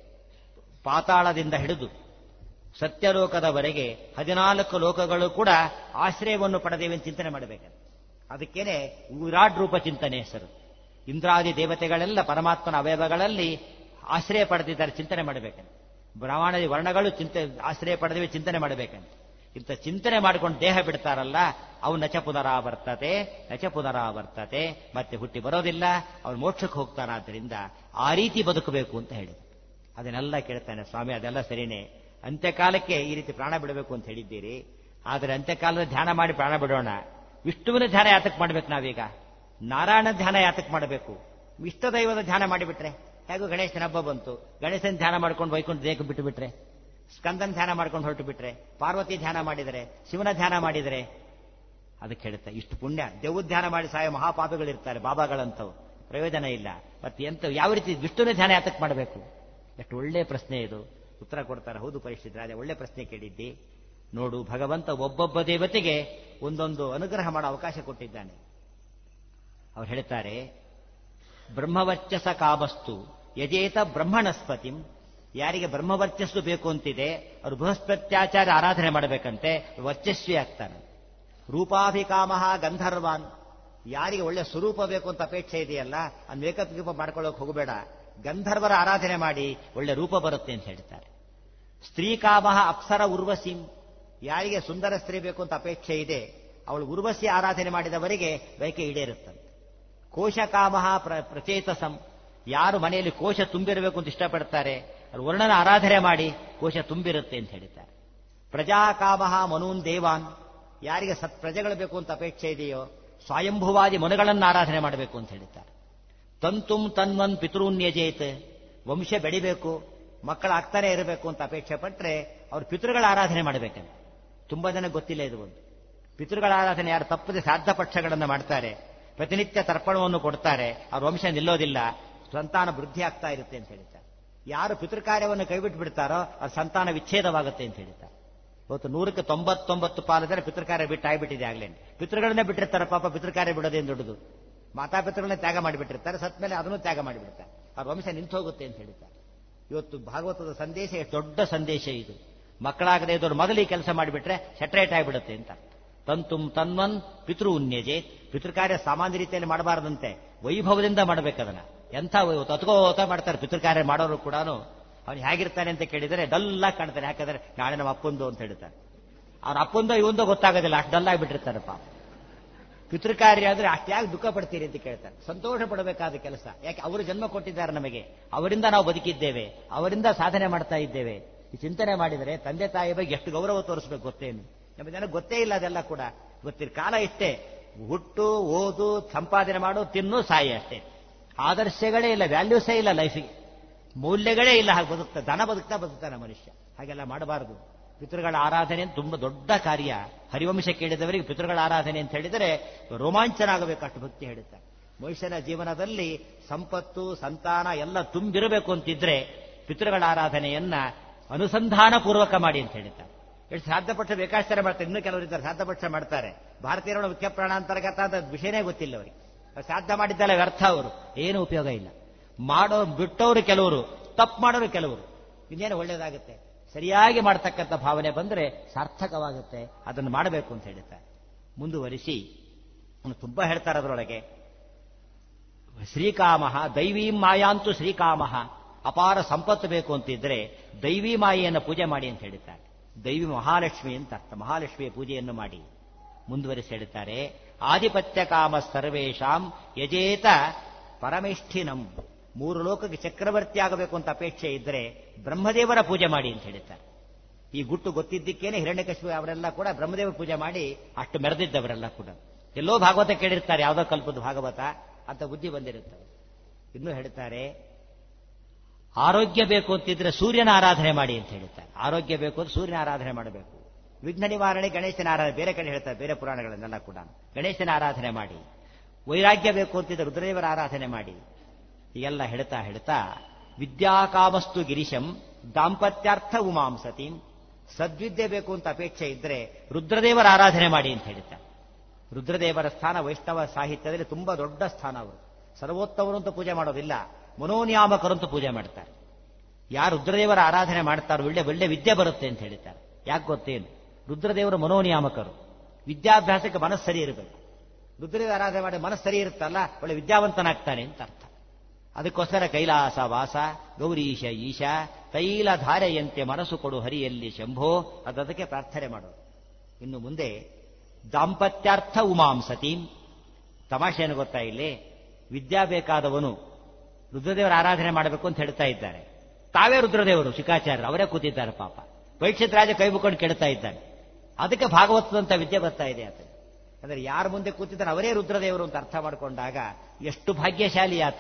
ಪಾತಾಳದಿಂದ ಹಿಡಿದು ಸತ್ಯಲೋಕದವರೆಗೆ ಹದಿನಾಲ್ಕು ಲೋಕಗಳು ಕೂಡ ಆಶ್ರಯವನ್ನು ಪಡೆದೇವೆ ಅಂತ ಚಿಂತನೆ ಮಾಡಬೇಕಂತೆ ಅದಕ್ಕೇನೆ ವಿರಾಟ್ ರೂಪ ಚಿಂತನೆ ಹೆಸರು ಇಂದ್ರಾದಿ ದೇವತೆಗಳೆಲ್ಲ ಪರಮಾತ್ಮನ ಅವಯವಗಳಲ್ಲಿ ಆಶ್ರಯ ಪಡೆದಿದ್ದಾರೆ ಚಿಂತನೆ ಮಾಡಬೇಕಂತೆ ಬ್ರಾಹ್ಮಣದಿ ವರ್ಣಗಳು ಚಿಂತೆ ಆಶ್ರಯ ಪಡೆದಿವೆ ಚಿಂತನೆ ಮಾಡಬೇಕಂತೆ ಇಂಥ ಚಿಂತನೆ ಮಾಡಿಕೊಂಡು ದೇಹ ಬಿಡ್ತಾರಲ್ಲ ಅವು ನಚ ಪುನರಾವರ್ತತೆ ನಚ ಪುನರಾವರ್ತತೆ ಮತ್ತೆ ಹುಟ್ಟಿ ಬರೋದಿಲ್ಲ ಅವ್ರು ಮೋಕ್ಷಕ್ಕೆ ಹೋಗ್ತಾರಾದ್ರಿಂದ ಆ ರೀತಿ ಬದುಕಬೇಕು ಅಂತ ಹೇಳಿದ್ರು ಅದನ್ನೆಲ್ಲ ಕೇಳ್ತಾನೆ ಸ್ವಾಮಿ ಅದೆಲ್ಲ ಸರಿನೇ ಅಂತ್ಯಕಾಲಕ್ಕೆ ಈ ರೀತಿ ಪ್ರಾಣ ಬಿಡಬೇಕು ಅಂತ ಹೇಳಿದ್ದೀರಿ ಆದರೆ ಅಂತ್ಯಕಾಲದ ಧ್ಯಾನ ಮಾಡಿ ಪ್ರಾಣ ಬಿಡೋಣ ವಿಷ್ಣುವಿನ ಧ್ಯಾನ ಯಾತಕ್ಕೆ ಮಾಡ್ಬೇಕು ನಾವೀಗ ನಾರಾಯಣ ಧ್ಯಾನ ಯಾತಕ್ಕೆ ಮಾಡಬೇಕು ಇಷ್ಟ ದೈವದ ಧ್ಯಾನ ಮಾಡಿಬಿಟ್ರೆ ಹೇಗೂ ಗಣೇಶನ ಹಬ್ಬ ಬಂತು ಗಣೇಶನ ಧ್ಯಾನ ಮಾಡ್ಕೊಂಡು ವೈಕುಂಠ ದೇಹಕ್ಕೆ ಬಿಟ್ಟು ಬಿಟ್ರೆ ಸ್ಕಂದನ ಧ್ಯಾನ ಮಾಡ್ಕೊಂಡು ಹೊರಟು ಬಿಟ್ರೆ ಪಾರ್ವತಿ ಧ್ಯಾನ ಮಾಡಿದರೆ ಶಿವನ ಧ್ಯಾನ ಮಾಡಿದರೆ ಅದಕ್ಕೆ ಹೇಳುತ್ತೆ ಇಷ್ಟು ಪುಣ್ಯ ದೇವ ಧ್ಯಾನ ಮಾಡಿ ಸಾಯ ಮಹಾಪಾಪಗಳಿರ್ತಾರೆ ಬಾಬಾಗಳಂತವು ಪ್ರಯೋಜನ ಇಲ್ಲ ಮತ್ತೆ ಎಂತ ಯಾವ ರೀತಿ ವಿಷ್ಣುವಿನ ಧ್ಯಾನ ಯಾತಕ್ಕೆ ಮಾಡಬೇಕು ಎಷ್ಟು ಒಳ್ಳೆ ಪ್ರಶ್ನೆ ಇದು ಉತ್ತರ ಕೊಡ್ತಾರೆ ಹೌದು ಪರಿಸ್ಥಿತಿ ರಾಜ ಒಳ್ಳೆ ಪ್ರಶ್ನೆ ಕೇಳಿದ್ದಿ ನೋಡು ಭಗವಂತ ಒಬ್ಬೊಬ್ಬ ದೇವತೆಗೆ ಒಂದೊಂದು ಅನುಗ್ರಹ ಮಾಡೋ ಅವಕಾಶ ಕೊಟ್ಟಿದ್ದಾನೆ ಅವ್ರು ಹೇಳ್ತಾರೆ ಬ್ರಹ್ಮವರ್ಚಸ ಕಾಮಸ್ತು ಯಜೇತ ಬ್ರಹ್ಮಣಸ್ಪತಿಂ ಯಾರಿಗೆ ಬ್ರಹ್ಮವರ್ಚಸ್ಸು ಬೇಕು ಅಂತಿದೆ ಅವರು ಬೃಹಸ್ಪತ್ಯಾಚಾರ ಆರಾಧನೆ ಮಾಡಬೇಕಂತೆ ವರ್ಚಸ್ವಿ ಆಗ್ತಾನೆ ರೂಪಾಭಿಕಾಮ ಗಂಧರ್ವಾನ್ ಯಾರಿಗೆ ಒಳ್ಳೆ ಸ್ವರೂಪ ಬೇಕು ಅಂತ ಅಪೇಕ್ಷೆ ಇದೆಯಲ್ಲ ಆ ಮೇಕಪ್ ಗೀಪ ಮಾಡ್ಕೊಳ್ಳೋಕೆ ಹೋಗಬೇಡ ಗಂಧರ್ವರ ಆರಾಧನೆ ಮಾಡಿ ಒಳ್ಳೆ ರೂಪ ಬರುತ್ತೆ ಅಂತ ಹೇಳ್ತಾರೆ ಸ್ತ್ರೀಕಾಮ ಅಪ್ಸರ ಉರ್ವಸಿಂ ಯಾರಿಗೆ ಸುಂದರ ಸ್ತ್ರೀ ಬೇಕು ಅಂತ ಅಪೇಕ್ಷೆ ಇದೆ ಅವಳು ಉರ್ವಶಿ ಆರಾಧನೆ ಮಾಡಿದವರಿಗೆ ಬಯಕೆ ಈಡೇರುತ್ತಂತೆ ಕೋಶಕಾಮ ಪ್ರಚೇತಸಂ ಯಾರು ಮನೆಯಲ್ಲಿ ಕೋಶ ತುಂಬಿರಬೇಕು ಅಂತ ಇಷ್ಟಪಡ್ತಾರೆ ಅವರು ವರ್ಣನ ಆರಾಧನೆ ಮಾಡಿ ಕೋಶ ತುಂಬಿರುತ್ತೆ ಅಂತ ಹೇಳಿದ್ದಾರೆ ಪ್ರಜಾಕಾಮ ಮನೂನ್ ದೇವಾನ್ ಯಾರಿಗೆ ಸತ್ ಪ್ರಜೆಗಳು ಬೇಕು ಅಂತ ಅಪೇಕ್ಷೆ ಇದೆಯೋ ಸ್ವಯಂಭುವಾದಿ ಮನುಗಳನ್ನು ಆರಾಧನೆ ಮಾಡಬೇಕು ಅಂತ ಹೇಳಿದ್ದಾರೆ ತಂತುಂ ತನ್ವನ್ ಪಿತೃನ್ಯಜೇತ್ ವಂಶ ಬೆಳಿಬೇಕು ಮಕ್ಕಳು ಆಗ್ತಾನೆ ಇರಬೇಕು ಅಂತ ಅಪೇಕ್ಷೆ ಪಟ್ಟರೆ ಅವ್ರು ಪಿತೃಗಳ ಆರಾಧನೆ ಮಾಡಬೇಕಂತ ತುಂಬಾ ಜನ ಗೊತ್ತಿಲ್ಲ ಇದು ಒಂದು ಪಿತೃಗಳ ಆರಾಧನೆ ಯಾರು ತಪ್ಪದೆ ಶ್ರಾದ್ದ ಪಕ್ಷಗಳನ್ನು ಮಾಡ್ತಾರೆ ಪ್ರತಿನಿತ್ಯ ತರ್ಪಣವನ್ನು ಕೊಡ್ತಾರೆ ಅವ್ರ ವಂಶ ನಿಲ್ಲೋದಿಲ್ಲ ಸಂತಾನ ವೃದ್ಧಿ ಆಗ್ತಾ ಇರುತ್ತೆ ಅಂತ ಹೇಳ್ತಾರೆ ಯಾರು ಪಿತೃಕಾರ್ಯವನ್ನು ಕೈಬಿಟ್ಟು ಬಿಡ್ತಾರೋ ಅವ್ರ ಸಂತಾನ ವಿಚ್ಛೇದವಾಗುತ್ತೆ ಅಂತ ಹೇಳ್ತಾರೆ ಇವತ್ತು ನೂರಕ್ಕೆ ತೊಂಬತ್ತೊಂಬತ್ತು ಪಾಲು ಜನ ಪಿತೃಕಾರ್ಯ ಬಿಟ್ಟು ಆಗ್ಬಿಟ್ಟಿದೆ ಆಗ್ಲೇ ಪಿತೃಗಳನ್ನೇ ಬಿಟ್ಟಿರ್ತಾರೆ ಪಾಪ ಪಿತೃಕಾರ್ಯ ಬಿಡೋದೇನು ದೊಡ್ಡದು ಮಾತಾಪಿತೃಗಳನ್ನೇ ತ್ಯಾಗ ಮಾಡಿಬಿಟ್ಟಿರ್ತಾರೆ ಸತ್ ಮೇಲೆ ಅದನ್ನು ತ್ಯಾಗ ಮಾಡಿಬಿಡ್ತಾರೆ ಅವ್ರ ವಂಶ ನಿಂತು ಹೋಗುತ್ತೆ ಅಂತ ಹೇಳ್ತಾರೆ ಇವತ್ತು ಭಾಗವತದ ಸಂದೇಶ ಎಷ್ಟು ದೊಡ್ಡ ಸಂದೇಶ ಇದು ಮಕ್ಕಳಾಗದೆ ದೊಡ್ಡ ಮೊದಲು ಈ ಕೆಲಸ ಮಾಡಿಬಿಟ್ರೆ ಸೆಟ್ರೇಟ್ ಆಗಿಬಿಡುತ್ತೆ ಅಂತ ತಂತುಂ ತನ್ವನ್ ಪಿತೃ ಉನ್ಯಜೆ ಪಿತೃಕಾರ್ಯ ಸಾಮಾನ್ಯ ರೀತಿಯಲ್ಲಿ ಮಾಡಬಾರದಂತೆ ವೈಭವದಿಂದ ಮಾಡಬೇಕದನ್ನ ಎಂಥ ತತ್ಕೋತ ಮಾಡ್ತಾರೆ ಪಿತೃಕಾರ್ಯ ಮಾಡೋರು ಕೂಡ ಅವನು ಹೇಗಿರ್ತಾನೆ ಅಂತ ಕೇಳಿದರೆ ಡಲ್ಲಾಗಿ ಕಾಣ್ತಾನೆ ಯಾಕಂದ್ರೆ ನಾಳೆ ನಮ್ಮ ಅಪ್ಪಂದು ಅಂತ ಹೇಳ್ತಾರೆ ಅವ್ರ ಅಪ್ಪಂದೋ ಇವಂದೋ ಗೊತ್ತಾಗೋದಿಲ್ಲ ಅಷ್ಟು ಡಲ್ಲಾಗಿ ಬಿಟ್ಟಿರ್ತಾರಪ್ಪ ಪಿತೃಕಾರ್ಯ ಅಂದ್ರೆ ಅಷ್ಟ್ಯಾಗಿ ದುಃಖ ಪಡ್ತೀರಿ ಅಂತ ಕೇಳ್ತಾರೆ ಸಂತೋಷ ಪಡಬೇಕಾದ ಕೆಲಸ ಯಾಕೆ ಅವರು ಜನ್ಮ ಕೊಟ್ಟಿದ್ದಾರೆ ನಮಗೆ ಅವರಿಂದ ನಾವು ಬದುಕಿದ್ದೇವೆ ಅವರಿಂದ ಸಾಧನೆ ಮಾಡ್ತಾ ಇದ್ದೇವೆ ಈ ಚಿಂತನೆ ಮಾಡಿದರೆ ತಂದೆ ತಾಯಿ ಬಗ್ಗೆ ಎಷ್ಟು ಗೌರವ ತೋರಿಸ್ಬೇಕು ಗೊತ್ತೇನು ನಮ್ಮ ಜನ ಗೊತ್ತೇ ಇಲ್ಲ ಅದೆಲ್ಲ ಕೂಡ ಗೊತ್ತಿರ ಕಾಲ ಇಷ್ಟೇ ಹುಟ್ಟು ಓದು ಸಂಪಾದನೆ ಮಾಡು ತಿನ್ನು ಸಾಯಿ ಅಷ್ಟೇ ಆದರ್ಶಗಳೇ ಇಲ್ಲ ವ್ಯಾಲ್ಯೂಸೇ ಇಲ್ಲ ಲೈಫಿಗೆ ಮೌಲ್ಯಗಳೇ ಇಲ್ಲ ಹಾಗೆ ಬದುಕ್ತಾ ದನ ಬದುಕ್ತಾ ಬದುಕ್ತಾನೆ ಮನುಷ್ಯ ಹಾಗೆಲ್ಲ ಮಾಡಬಾರದು ಪಿತೃಗಳ ಆರಾಧನೆ ತುಂಬಾ ದೊಡ್ಡ ಕಾರ್ಯ ಹರಿವಂಶ ಕೇಳಿದವರಿಗೆ ಪಿತೃಗಳ ಆರಾಧನೆ ಅಂತ ಹೇಳಿದರೆ ರೋಮಾಂಚನ ಆಗಬೇಕು ಅಷ್ಟು ಭಕ್ತಿ ಹೇಳುತ್ತಾರೆ ಮನುಷ್ಯನ ಜೀವನದಲ್ಲಿ ಸಂಪತ್ತು ಸಂತಾನ ಎಲ್ಲ ತುಂಬಿರಬೇಕು ಅಂತಿದ್ರೆ ಪಿತೃಗಳ ಆರಾಧನೆಯನ್ನ ಅನುಸಂಧಾನ ಪೂರ್ವಕ ಮಾಡಿ ಅಂತ ಹೇಳ್ತಾರೆ ಎಷ್ಟು ಶ್ರಾದ್ದಪಕ್ಷ ಬೇಕಾಶ್ಚರ್ಯ ಮಾಡ್ತಾರೆ ಇನ್ನೂ ಕೆಲವರು ಇದ್ದಾರೆ ಶ್ರಾದ್ದಪಕ್ಷ ಮಾಡ್ತಾರೆ ಭಾರತೀಯರ ಮುಖ್ಯ ಪ್ರಾಣಾಂತರ್ಗತ ಅಂತ ವಿಷಯನೇ ಗೊತ್ತಿಲ್ಲ ಅವರಿಗೆ ಶ್ರಾದ್ದ ಮಾಡಿದ್ದಲ್ಲ ವ್ಯರ್ಥ ಅವರು ಏನು ಉಪಯೋಗ ಇಲ್ಲ ಮಾಡೋ ಬಿಟ್ಟವರು ಕೆಲವರು ತಪ್ಪು ಮಾಡೋರು ಕೆಲವರು ಇನ್ನೇನು ಒಳ್ಳೇದಾಗುತ್ತೆ ಸರಿಯಾಗಿ ಮಾಡ್ತಕ್ಕಂಥ ಭಾವನೆ ಬಂದರೆ ಸಾರ್ಥಕವಾಗುತ್ತೆ ಅದನ್ನು ಮಾಡಬೇಕು ಅಂತ ಹೇಳ್ತಾರೆ ಮುಂದುವರಿಸಿ ಅವನು ತುಂಬಾ ಹೇಳ್ತಾರೆ ಅದರೊಳಗೆ ಶ್ರೀಕಾಮ ದೈವೀಂ ಮಾಯಾಂತು ಶ್ರೀಕಾಮ ಅಪಾರ ಸಂಪತ್ತು ಬೇಕು ಅಂತಿದ್ರೆ ದೈವಿ ಮಾಯೆಯನ್ನು ಪೂಜೆ ಮಾಡಿ ಅಂತ ಹೇಳ್ತಾರೆ ದೈವಿ ಮಹಾಲಕ್ಷ್ಮಿ ಅಂತ ಅರ್ಥ ಮಹಾಲಕ್ಷ್ಮಿಯ ಪೂಜೆಯನ್ನು ಮಾಡಿ ಮುಂದುವರಿಸಿ ಹೇಳ್ತಾರೆ ಆಧಿಪತ್ಯ ಕಾಮ ಸರ್ವೇಶಾಂ ಯಜೇತ ಪರಮೇಷ್ಠಿನಂ ಮೂರು ಲೋಕಕ್ಕೆ ಚಕ್ರವರ್ತಿ ಆಗಬೇಕು ಅಂತ ಅಪೇಕ್ಷೆ ಇದ್ರೆ ಬ್ರಹ್ಮದೇವರ ಪೂಜೆ ಮಾಡಿ ಅಂತ ಹೇಳ್ತಾರೆ ಈ ಗುಟ್ಟು ಗೊತ್ತಿದ್ದಕ್ಕೇನೆ ಹಿರಣ್ಯಕಶ್ಮಿ ಅವರೆಲ್ಲ ಕೂಡ ಬ್ರಹ್ಮದೇವರ ಪೂಜೆ ಮಾಡಿ ಅಷ್ಟು ಮೆರೆದಿದ್ದವರೆಲ್ಲ ಕೂಡ ಎಲ್ಲೋ ಭಾಗವತ ಕೇಳಿರ್ತಾರೆ ಯಾವುದೋ ಕಲ್ಪದ ಭಾಗವತ ಅಂತ ಬುದ್ಧಿ ಬಂದಿರುತ್ತವೆ ಇನ್ನೂ ಹೇಳ್ತಾರೆ ಆರೋಗ್ಯ ಬೇಕು ಅಂತಿದ್ರೆ ಸೂರ್ಯನ ಆರಾಧನೆ ಮಾಡಿ ಅಂತ ಹೇಳ್ತಾರೆ ಆರೋಗ್ಯ ಬೇಕು ಅಂದ್ರೆ ಸೂರ್ಯನ ಆರಾಧನೆ ಮಾಡಬೇಕು ವಿಘ್ನ ನಿವಾರಣೆ ಗಣೇಶನ ಆರಾಧನೆ ಬೇರೆ ಕಡೆ ಹೇಳ್ತಾರೆ ಬೇರೆ ಪುರಾಣಗಳನ್ನೆಲ್ಲ ಕೂಡ ಗಣೇಶನ ಆರಾಧನೆ ಮಾಡಿ ವೈರಾಗ್ಯ ಬೇಕು ಅಂತಿದ್ರೆ ರುದ್ರದೇವರ ಆರಾಧನೆ ಮಾಡಿ ಹೀಗೆಲ್ಲ ಹೇಳ್ತಾ ಹೇಳ್ತಾ ವಿದ್ಯಾಕಾಮಸ್ತು ಗಿರಿಶಂ ದಾಂಪತ್ಯಾರ್ಥ ಉಮಾಂ ಸತೀಂ ಸದ್ವಿದ್ಯೆ ಬೇಕು ಅಂತ ಅಪೇಕ್ಷೆ ಇದ್ರೆ ರುದ್ರದೇವರ ಆರಾಧನೆ ಮಾಡಿ ಅಂತ ಹೇಳ್ತಾರೆ ರುದ್ರದೇವರ ಸ್ಥಾನ ವೈಷ್ಣವ ಸಾಹಿತ್ಯದಲ್ಲಿ ತುಂಬಾ ದೊಡ್ಡ ಸ್ಥಾನ ಅವರು ಸರ್ವೋತ್ತಮರು ಅಂತ ಪೂಜೆ ಮಾಡೋದಿಲ್ಲ ಮನೋನಿಯಾಮಕರು ಅಂತ ಪೂಜೆ ಮಾಡ್ತಾರೆ ಯಾರು ರುದ್ರದೇವರ ಆರಾಧನೆ ಮಾಡ್ತಾರೋ ಒಳ್ಳೆ ಒಳ್ಳೆ ವಿದ್ಯೆ ಬರುತ್ತೆ ಅಂತ ಹೇಳ್ತಾರೆ ಯಾಕೆ ಗೊತ್ತೇನು ರುದ್ರದೇವರ ಮನೋನಿಯಾಮಕರು ವಿದ್ಯಾಭ್ಯಾಸಕ್ಕೆ ಮನಸ್ಸು ಸರಿ ಇರಬೇಕು ರುದ್ರದೇವ ಆರಾಧನೆ ಮಾಡಿ ಮನಸ್ಸು ಸರಿ ಇರುತ್ತಲ್ಲ ಒಳ್ಳೆ ವಿದ್ಯಾವಂತನಾಗ್ತಾನೆ ಅಂತ ಅರ್ಥ ಅದಕ್ಕೋಸ್ಕರ ಕೈಲಾಸ ವಾಸ ಗೌರೀಶ ಈಶ ತೈಲ ಧಾರೆಯಂತೆ ಮನಸ್ಸು ಕೊಡು ಹರಿಯಲ್ಲಿ ಶಂಭೋ ಅದಕ್ಕೆ ಪ್ರಾರ್ಥನೆ ಮಾಡೋದು ಇನ್ನು ಮುಂದೆ ದಾಂಪತ್ಯಾರ್ಥ ಉಮಾಂ ಸತೀಂ ತಮಾಷೆ ಏನು ಗೊತ್ತಾ ಇಲ್ಲಿ ವಿದ್ಯಾ ಬೇಕಾದವನು ರುದ್ರದೇವರ ಆರಾಧನೆ ಮಾಡಬೇಕು ಅಂತ ಹೇಳ್ತಾ ಇದ್ದಾರೆ ತಾವೇ ರುದ್ರದೇವರು ಶಿಕಾಚಾರ್ಯರು ಅವರೇ ಕೂತಿದ್ದಾರೆ ಪಾಪ ಪರೀಕ್ಷಿತ್ ರಾಜ ಕೈ ಮುಕ್ಕೊಂಡು ಕೇಳ್ತಾ ಇದ್ದಾನೆ ಅದಕ್ಕೆ ಭಾಗವತದಂತ ವಿದ್ಯೆ ಬರ್ತಾ ಇದೆ ಆತ ಅಂದ್ರೆ ಯಾರ ಮುಂದೆ ಕೂತಿದ್ದಾರೆ ಅವರೇ ರುದ್ರದೇವರು ಅಂತ ಅರ್ಥ ಮಾಡಿಕೊಂಡಾಗ ಎಷ್ಟು ಭಾಗ್ಯಶಾಲಿ ಆತ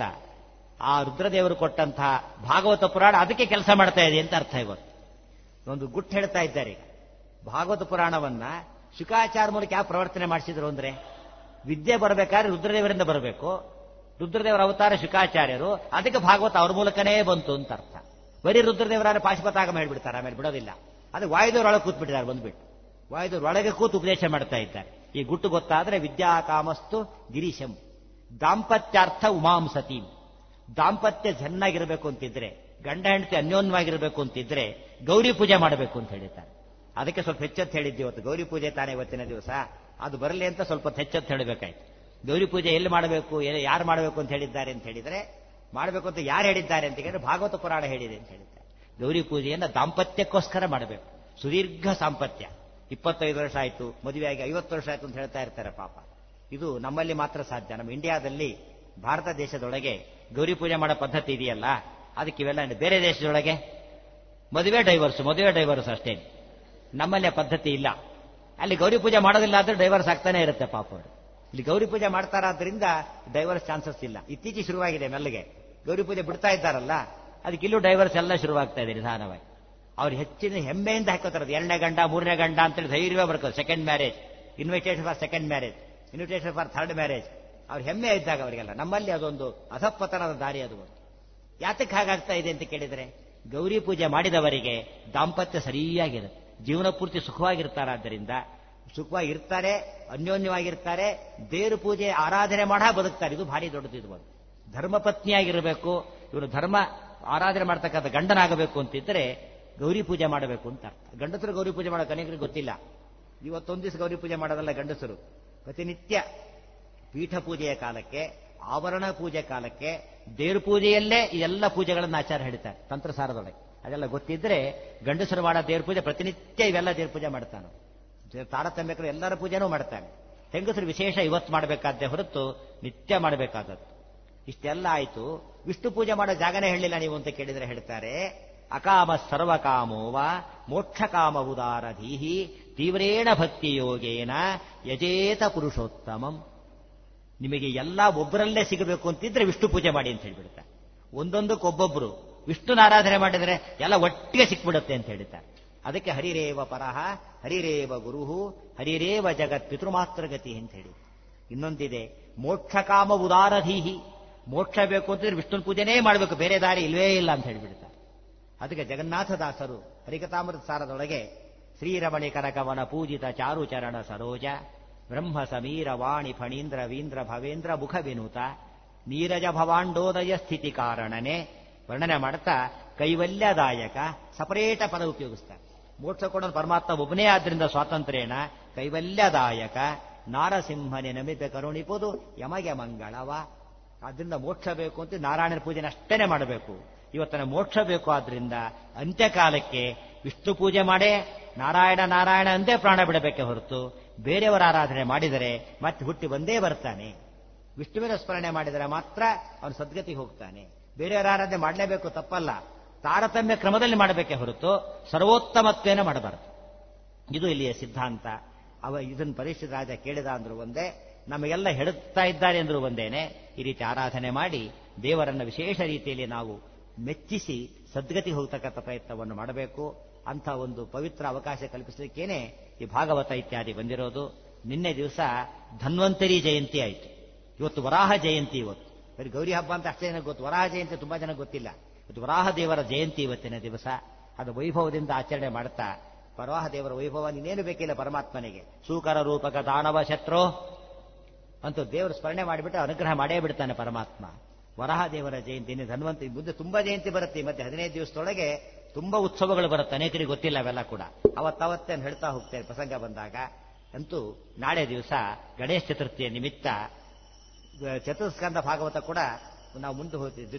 ಆ ರುದ್ರದೇವರು ಕೊಟ್ಟಂತಹ ಭಾಗವತ ಪುರಾಣ ಅದಕ್ಕೆ ಕೆಲಸ ಮಾಡ್ತಾ ಇದೆ ಅಂತ ಅರ್ಥ ಇವತ್ತು ಒಂದು ಗುಟ್ಟು ಹೇಳ್ತಾ ಇದ್ದಾರೆ ಈಗ ಭಾಗವತ ಪುರಾಣವನ್ನ ಶುಕಾಚಾರ ಮೂಲಕ ಯಾವ ಪ್ರವರ್ತನೆ ಮಾಡಿಸಿದ್ರು ಅಂದ್ರೆ ವಿದ್ಯೆ ಬರಬೇಕಾದ್ರೆ ರುದ್ರದೇವರಿಂದ ಬರಬೇಕು ರುದ್ರದೇವರ ಅವತಾರ ಶುಕಾಚಾರ್ಯರು ಅದಕ್ಕೆ ಭಾಗವತ ಅವ್ರ ಮೂಲಕನೇ ಬಂತು ಅಂತ ಅರ್ಥ ಬರೀ ರುದ್ರದೇವರ ಪಾಶುಪತಾಗಮ ಹೇಳ್ಬಿಡ್ತಾರೆ ಆಮೇಲೆ ಬಿಡೋದಿಲ್ಲ ಅದು ವಾಯುದೇವರೊಳಗೆ ಕೂತ್ಬಿಟ್ಟಿದ್ದಾರೆ ಬಂದ್ಬಿಟ್ಟು ವಾಯುದೇವ್ರ ಒಳಗೆ ಕೂತು ಉಪದೇಶ ಮಾಡ್ತಾ ಇದ್ದಾರೆ ಈ ಗುಟ್ಟು ಗೊತ್ತಾದ್ರೆ ವಿದ್ಯಾಕಾಮಸ್ತು ಗಿರೀಶಂ ದಾಂಪತ್ಯಾರ್ಥ ಉಮಾಂ ಸತೀಂ ದಾಂಪತ್ಯ ಚೆನ್ನಾಗಿರಬೇಕು ಅಂತಿದ್ರೆ ಗಂಡ ಹೆಂಡತಿ ಅನ್ಯೋನ್ಯವಾಗಿರಬೇಕು ಅಂತಿದ್ರೆ ಗೌರಿ ಪೂಜೆ ಮಾಡಬೇಕು ಅಂತ ಹೇಳಿದ್ದಾರೆ ಅದಕ್ಕೆ ಸ್ವಲ್ಪ ಹೆಚ್ಚೊತ್ತು ಹೇಳಿದ್ದೆ ಇವತ್ತು ಗೌರಿ ಪೂಜೆ ತಾನೇ ಇವತ್ತಿನ ದಿವಸ ಅದು ಬರಲಿ ಅಂತ ಸ್ವಲ್ಪ ಹೆಚ್ಚೊತ್ತು ಹೇಳಬೇಕಾಯ್ತು ಗೌರಿ ಪೂಜೆ ಎಲ್ಲಿ ಮಾಡಬೇಕು ಯಾರು ಮಾಡಬೇಕು ಅಂತ ಹೇಳಿದ್ದಾರೆ ಅಂತ ಹೇಳಿದ್ರೆ ಮಾಡಬೇಕು ಅಂತ ಯಾರು ಹೇಳಿದ್ದಾರೆ ಅಂತ ಹೇಳಿದ್ರೆ ಭಾಗವತ ಪುರಾಣ ಹೇಳಿದೆ ಅಂತ ಹೇಳಿದ್ದಾರೆ ಗೌರಿ ಪೂಜೆಯನ್ನ ದಾಂಪತ್ಯಕ್ಕೋಸ್ಕರ ಮಾಡಬೇಕು ಸುದೀರ್ಘ ಸಾಂಪತ್ಯ ಇಪ್ಪತ್ತೈದು ವರ್ಷ ಆಯ್ತು ಮದುವೆಯಾಗಿ ಐವತ್ತು ವರ್ಷ ಆಯ್ತು ಅಂತ ಹೇಳ್ತಾ ಇರ್ತಾರೆ ಪಾಪ ಇದು ನಮ್ಮಲ್ಲಿ ಮಾತ್ರ ಸಾಧ್ಯ ನಮ್ಮ ಇಂಡಿಯಾದಲ್ಲಿ ಭಾರತ ದೇಶದೊಳಗೆ ಗೌರಿ ಪೂಜೆ ಮಾಡೋ ಪದ್ಧತಿ ಇದೆಯಲ್ಲ ಅದಕ್ಕೆ ಇವೆಲ್ಲ ಬೇರೆ ದೇಶದೊಳಗೆ ಮದುವೆ ಡೈವರ್ಸ್ ಮದುವೆ ಡೈವರ್ಸ್ ಅಷ್ಟೇ ನಮ್ಮಲ್ಲಿ ಆ ಪದ್ಧತಿ ಇಲ್ಲ ಅಲ್ಲಿ ಗೌರಿ ಪೂಜೆ ಮಾಡೋದಿಲ್ಲ ಆದ್ರೆ ಡೈವರ್ಸ್ ಆಗ್ತಾನೆ ಇರುತ್ತೆ ಪಾಪ ಅವರು ಇಲ್ಲಿ ಗೌರಿ ಪೂಜೆ ಮಾಡ್ತಾರಾದ್ರಿಂದ ಡೈವರ್ಸ್ ಚಾನ್ಸಸ್ ಇಲ್ಲ ಇತ್ತೀಚೆಗೆ ಶುರುವಾಗಿದೆ ಮೆಲ್ಲಗೆ ಗೌರಿ ಪೂಜೆ ಬಿಡ್ತಾ ಇದ್ದಾರಲ್ಲ ಅದಕ್ಕೆ ಇಲ್ಲೂ ಡೈವರ್ಸ್ ಎಲ್ಲ ಶುರುವಾಗ್ತಾ ಇದೆ ನಿಧಾನವಾಗಿ ಅವ್ರು ಹೆಚ್ಚಿನ ಹೆಮ್ಮೆಯಿಂದ ಹಾಕೋತಾರೆ ಎರಡನೇ ಗಂಡ ಮೂರನೇ ಗಂಡ ಅಂತೇಳಿ ಧೈರ್ಯವೇ ಬರ್ಕೋದು second marriage invitation for second marriage invitation for third marriage ಅವ್ರ ಹೆಮ್ಮೆ ಇದ್ದಾಗ ಅವರಿಗೆಲ್ಲ ನಮ್ಮಲ್ಲಿ ಅದೊಂದು ಅಧಪ್ಪತನದ ದಾರಿ ಅದು ಒಂದು ಯಾತಕ್ಕೆ ಹಾಗಾಗ್ತಾ ಇದೆ ಅಂತ ಕೇಳಿದರೆ ಗೌರಿ ಪೂಜೆ ಮಾಡಿದವರಿಗೆ ದಾಂಪತ್ಯ ಸರಿಯಾಗಿರುತ್ತೆ ಜೀವನ ಪೂರ್ತಿ ಸುಖವಾಗಿರ್ತಾರಾದ್ದರಿಂದ ಸುಖವಾಗಿರ್ತಾರೆ ಅನ್ಯೋನ್ಯವಾಗಿರ್ತಾರೆ ದೇವರು ಪೂಜೆ ಆರಾಧನೆ ಮಾಡ ಬದುಕ್ತಾರೆ ಇದು ಭಾರಿ ದೊಡ್ಡದು ಇದು ಒಂದು ಧರ್ಮಪತ್ನಿಯಾಗಿರಬೇಕು ಇವನು ಧರ್ಮ ಆರಾಧನೆ ಮಾಡ್ತಕ್ಕಂಥ ಗಂಡನಾಗಬೇಕು ಅಂತಿದ್ರೆ ಗೌರಿ ಪೂಜೆ ಮಾಡಬೇಕು ಅಂತ ಅರ್ಥ ಗಂಡಸರು ಗೌರಿ ಪೂಜೆ ಮಾಡೋಕೆ ಅನೇಕರಿಗೆ ಗೊತ್ತಿಲ್ಲ ಇವತ್ತೊಂದು ದಿವಸ ಗೌರಿ ಪೂಜೆ ಮಾಡೋದಲ್ಲ ಗಂಡಸರು ಪ್ರತಿನಿತ್ಯ ಪೀಠ ಪೂಜೆಯ ಕಾಲಕ್ಕೆ ಆವರಣ ಪೂಜೆ ಕಾಲಕ್ಕೆ ದೇವ್ರ ಪೂಜೆಯಲ್ಲೇ ಈ ಎಲ್ಲ ಪೂಜೆಗಳನ್ನು ಆಚಾರ ಹೇಳ್ತಾರೆ ತಂತ್ರಸಾರದೊಳಗೆ ಅದೆಲ್ಲ ಗೊತ್ತಿದ್ರೆ ಗಂಡಸರು ಮಾಡೋ ದೇವ್ರ ಪೂಜೆ ಪ್ರತಿನಿತ್ಯ ಇವೆಲ್ಲ ದೇವ್ರ ಪೂಜೆ ಮಾಡ್ತಾನೆ ತಾರತಮ್ಯಕರು ಎಲ್ಲರ ಪೂಜೆನೂ ಮಾಡ್ತಾನೆ ಹೆಂಗಸರು ವಿಶೇಷ ಇವತ್ತು ಮಾಡಬೇಕಾದ್ದೇ ಹೊರತು ನಿತ್ಯ ಮಾಡಬೇಕಾದದ್ದು ಇಷ್ಟೆಲ್ಲ ಆಯ್ತು ವಿಷ್ಣು ಪೂಜೆ ಮಾಡೋ ಜಾಗನೇ ಹೇಳಿಲ್ಲ ನೀವು ಅಂತ ಕೇಳಿದ್ರೆ ಹೇಳ್ತಾರೆ ಅಕಾಮ ಸರ್ವಕಾಮೋವ ಮೋಕ್ಷಕಾಮ ಉದಾರಧೀಹಿ ತೀವ್ರೇಣ ಭಕ್ತಿ ಯೋಗೇನ ಯಜೇತ ಪುರುಷೋತ್ತಮಂ ನಿಮಗೆ ಎಲ್ಲ ಒಬ್ಬರಲ್ಲೇ ಸಿಗಬೇಕು ಅಂತಿದ್ರೆ ವಿಷ್ಣು ಪೂಜೆ ಮಾಡಿ ಅಂತ ಹೇಳ್ಬಿಡ್ತಾರೆ ಒಂದೊಂದಕ್ಕೆ ಒಬ್ಬೊಬ್ರು ವಿಷ್ಣು ಆರಾಧನೆ ಮಾಡಿದ್ರೆ ಎಲ್ಲ ಒಟ್ಟಿಗೆ ಸಿಕ್ಬಿಡುತ್ತೆ ಅಂತ ಹೇಳ್ತಾರೆ ಅದಕ್ಕೆ ಹರಿರೇವ ಪರಹ ಹರಿರೇವ ಗುರುಹು ಹರಿರೇವ ಜಗತ್ ಪಿತೃಮಾತ್ರಗತಿ ಅಂತ ಹೇಳಿ ಇನ್ನೊಂದಿದೆ ಮೋಕ್ಷಕಾಮ ಉದಾರಧೀಹಿ ಮೋಕ್ಷ ಬೇಕು ಅಂತಿದ್ರೆ ವಿಷ್ಣು ಪೂಜೆನೇ ಮಾಡಬೇಕು ಬೇರೆ ದಾರಿ ಇಲ್ವೇ ಇಲ್ಲ ಅಂತ ಹೇಳ್ಬಿಡ್ತಾರೆ ಅದಕ್ಕೆ ಜಗನ್ನಾಥದಾಸರು ಹರಿಕತಾಮೃತ ಸಾರದೊಳಗೆ ಶ್ರೀರಮಣಿ ಕನಕವನ ಪೂಜಿತ ಚಾರುಚರಣ ಸರೋಜ ಬ್ರಹ್ಮ ಸಮೀರ ವಾಣಿ ಫಣೀಂದ್ರ ವೀಂದ್ರ ಭವೇಂದ್ರ ಮುಖ ವಿನೂತ ನೀರಜ ಭವಾಂಡೋದಯ ಸ್ಥಿತಿ ಕಾರಣನೆ ವರ್ಣನೆ ಮಾಡ್ತಾ ಕೈವಲ್ಯದಾಯಕ ಸಪರೇಟ ಪದ ಉಪಯೋಗಿಸ್ತಾರೆ ಮೋಕ್ಷ ಕೊಡೋದು ಪರಮಾತ್ಮ ಒಬ್ಬನೇ ಆದ್ರಿಂದ ಸ್ವಾತಂತ್ರ್ಯನ ಕೈವಲ್ಯದಾಯಕ ನಾರಸಿಂಹನೆ ನಮಿತ ಕರುಣಿಪುದು ಯಮಗೆ ಮಂಗಳವ ಆದ್ರಿಂದ ಮೋಕ್ಷ ಬೇಕು ಅಂತ ನಾರಾಯಣನ ಪೂಜೆನ ಅಷ್ಟೇನೆ ಮಾಡಬೇಕು ಇವತ್ತನ ಮೋಕ್ಷ ಬೇಕು ಆದ್ರಿಂದ ಅಂತ್ಯಕಾಲಕ್ಕೆ ವಿಷ್ಣು ಪೂಜೆ ಮಾಡೇ ನಾರಾಯಣ ನಾರಾಯಣ ಅಂದೇ ಪ್ರಾಣ ಬಿಡಬೇಕೆ ಹೊರತು ಬೇರೆಯವರ ಆರಾಧನೆ ಮಾಡಿದರೆ ಮತ್ತೆ ಹುಟ್ಟಿ ಬಂದೇ ಬರ್ತಾನೆ ವಿಷ್ಣುವಿನ ಸ್ಮರಣೆ ಮಾಡಿದರೆ ಮಾತ್ರ ಅವನು ಸದ್ಗತಿಗೆ ಹೋಗ್ತಾನೆ ಬೇರೆಯವರ ಆರಾಧನೆ ಮಾಡಲೇಬೇಕು ತಪ್ಪಲ್ಲ ತಾರತಮ್ಯ ಕ್ರಮದಲ್ಲಿ ಮಾಡಬೇಕೆ ಹೊರತು ಸರ್ವೋತ್ತಮತ್ವೇನ ಮಾಡಬಾರದು ಇದು ಇಲ್ಲಿಯ ಸಿದ್ಧಾಂತ ಅವ ಇದನ್ನು ಪರಿಶುದ್ಧ ರಾಜ ಕೇಳಿದ ಅಂದ್ರು ಒಂದೇ ನಮಗೆಲ್ಲ ಹೆಡುತ್ತಾ ಇದ್ದಾರೆ ಅಂದ್ರು ಒಂದೇನೆ ಈ ರೀತಿ ಆರಾಧನೆ ಮಾಡಿ ದೇವರನ್ನ ವಿಶೇಷ ರೀತಿಯಲ್ಲಿ ನಾವು ಮೆಚ್ಚಿಸಿ ಸದ್ಗತಿ ಹೋಗ್ತಕ್ಕಂಥ ಪ್ರಯತ್ನವನ್ನು ಮಾಡಬೇಕು ಅಂಥ ಒಂದು ಪವಿತ್ರ ಅವಕಾಶ ಕಲ್ಪಿಸಲಿಕ್ಕೇನೆ ಈ ಭಾಗವತ ಇತ್ಯಾದಿ ಬಂದಿರೋದು ನಿನ್ನೆ ದಿವಸ ಧನ್ವಂತರಿ ಜಯಂತಿ ಆಯಿತು ಇವತ್ತು ವರಾಹ ಜಯಂತಿ ಇವತ್ತು ಬರೀ ಗೌರಿ ಹಬ್ಬ ಅಂತ ಅಷ್ಟೇ ಜನಕ್ಕೆ ಗೊತ್ತು ವರಾಹ ಜಯಂತಿ ತುಂಬಾ ಜನ ಗೊತ್ತಿಲ್ಲ ಇವತ್ತು ವರಾಹ ದೇವರ ಜಯಂತಿ ಇವತ್ತಿನ ದಿವಸ ಅದು ವೈಭವದಿಂದ ಆಚರಣೆ ಮಾಡ್ತಾ ವರಾಹ ದೇವರ ವೈಭವ ಇನ್ನೇನು ಬೇಕಿಲ್ಲ ಪರಮಾತ್ಮನಿಗೆ ಸೂಕರ ರೂಪಕ ದಾನವ ಶತ್ರು ಅಂತೂ ದೇವರು ಸ್ಮರಣೆ ಮಾಡಿಬಿಟ್ಟು ಅನುಗ್ರಹ ಮಾಡೇ ಬಿಡ್ತಾನೆ ಪರಮಾತ್ಮ ವರಹ ದೇವರ ಜಯಂತಿ ಧನ್ವಂತಿ ಮುಂದೆ ತುಂಬಾ ಜಯಂತಿ ಬರುತ್ತೆ ಮತ್ತೆ ಹದಿನೈದು ದಿವಸದೊಳಗೆ ತುಂಬಾ ಉತ್ಸವಗಳು ಬರುತ್ತೆ ಅನೇಕರಿಗೆ ಗೊತ್ತಿಲ್ಲ ಅವೆಲ್ಲ ಕೂಡ ಅವತ್ತವತ್ತೇನು ಹೇಳ್ತಾ ಹೋಗ್ತೇನೆ ಪ್ರಸಂಗ ಬಂದಾಗ ಅಂತೂ ನಾಳೆ ದಿವಸ ಗಣೇಶ ಚತುರ್ಥಿಯ ನಿಮಿತ್ತ ಚತುರ್ಸ್ಕಂದ ಭಾಗವತ ಕೂಡ ನಾವು ಮುಂದೆ ಹೋಗ್ತೀವಿ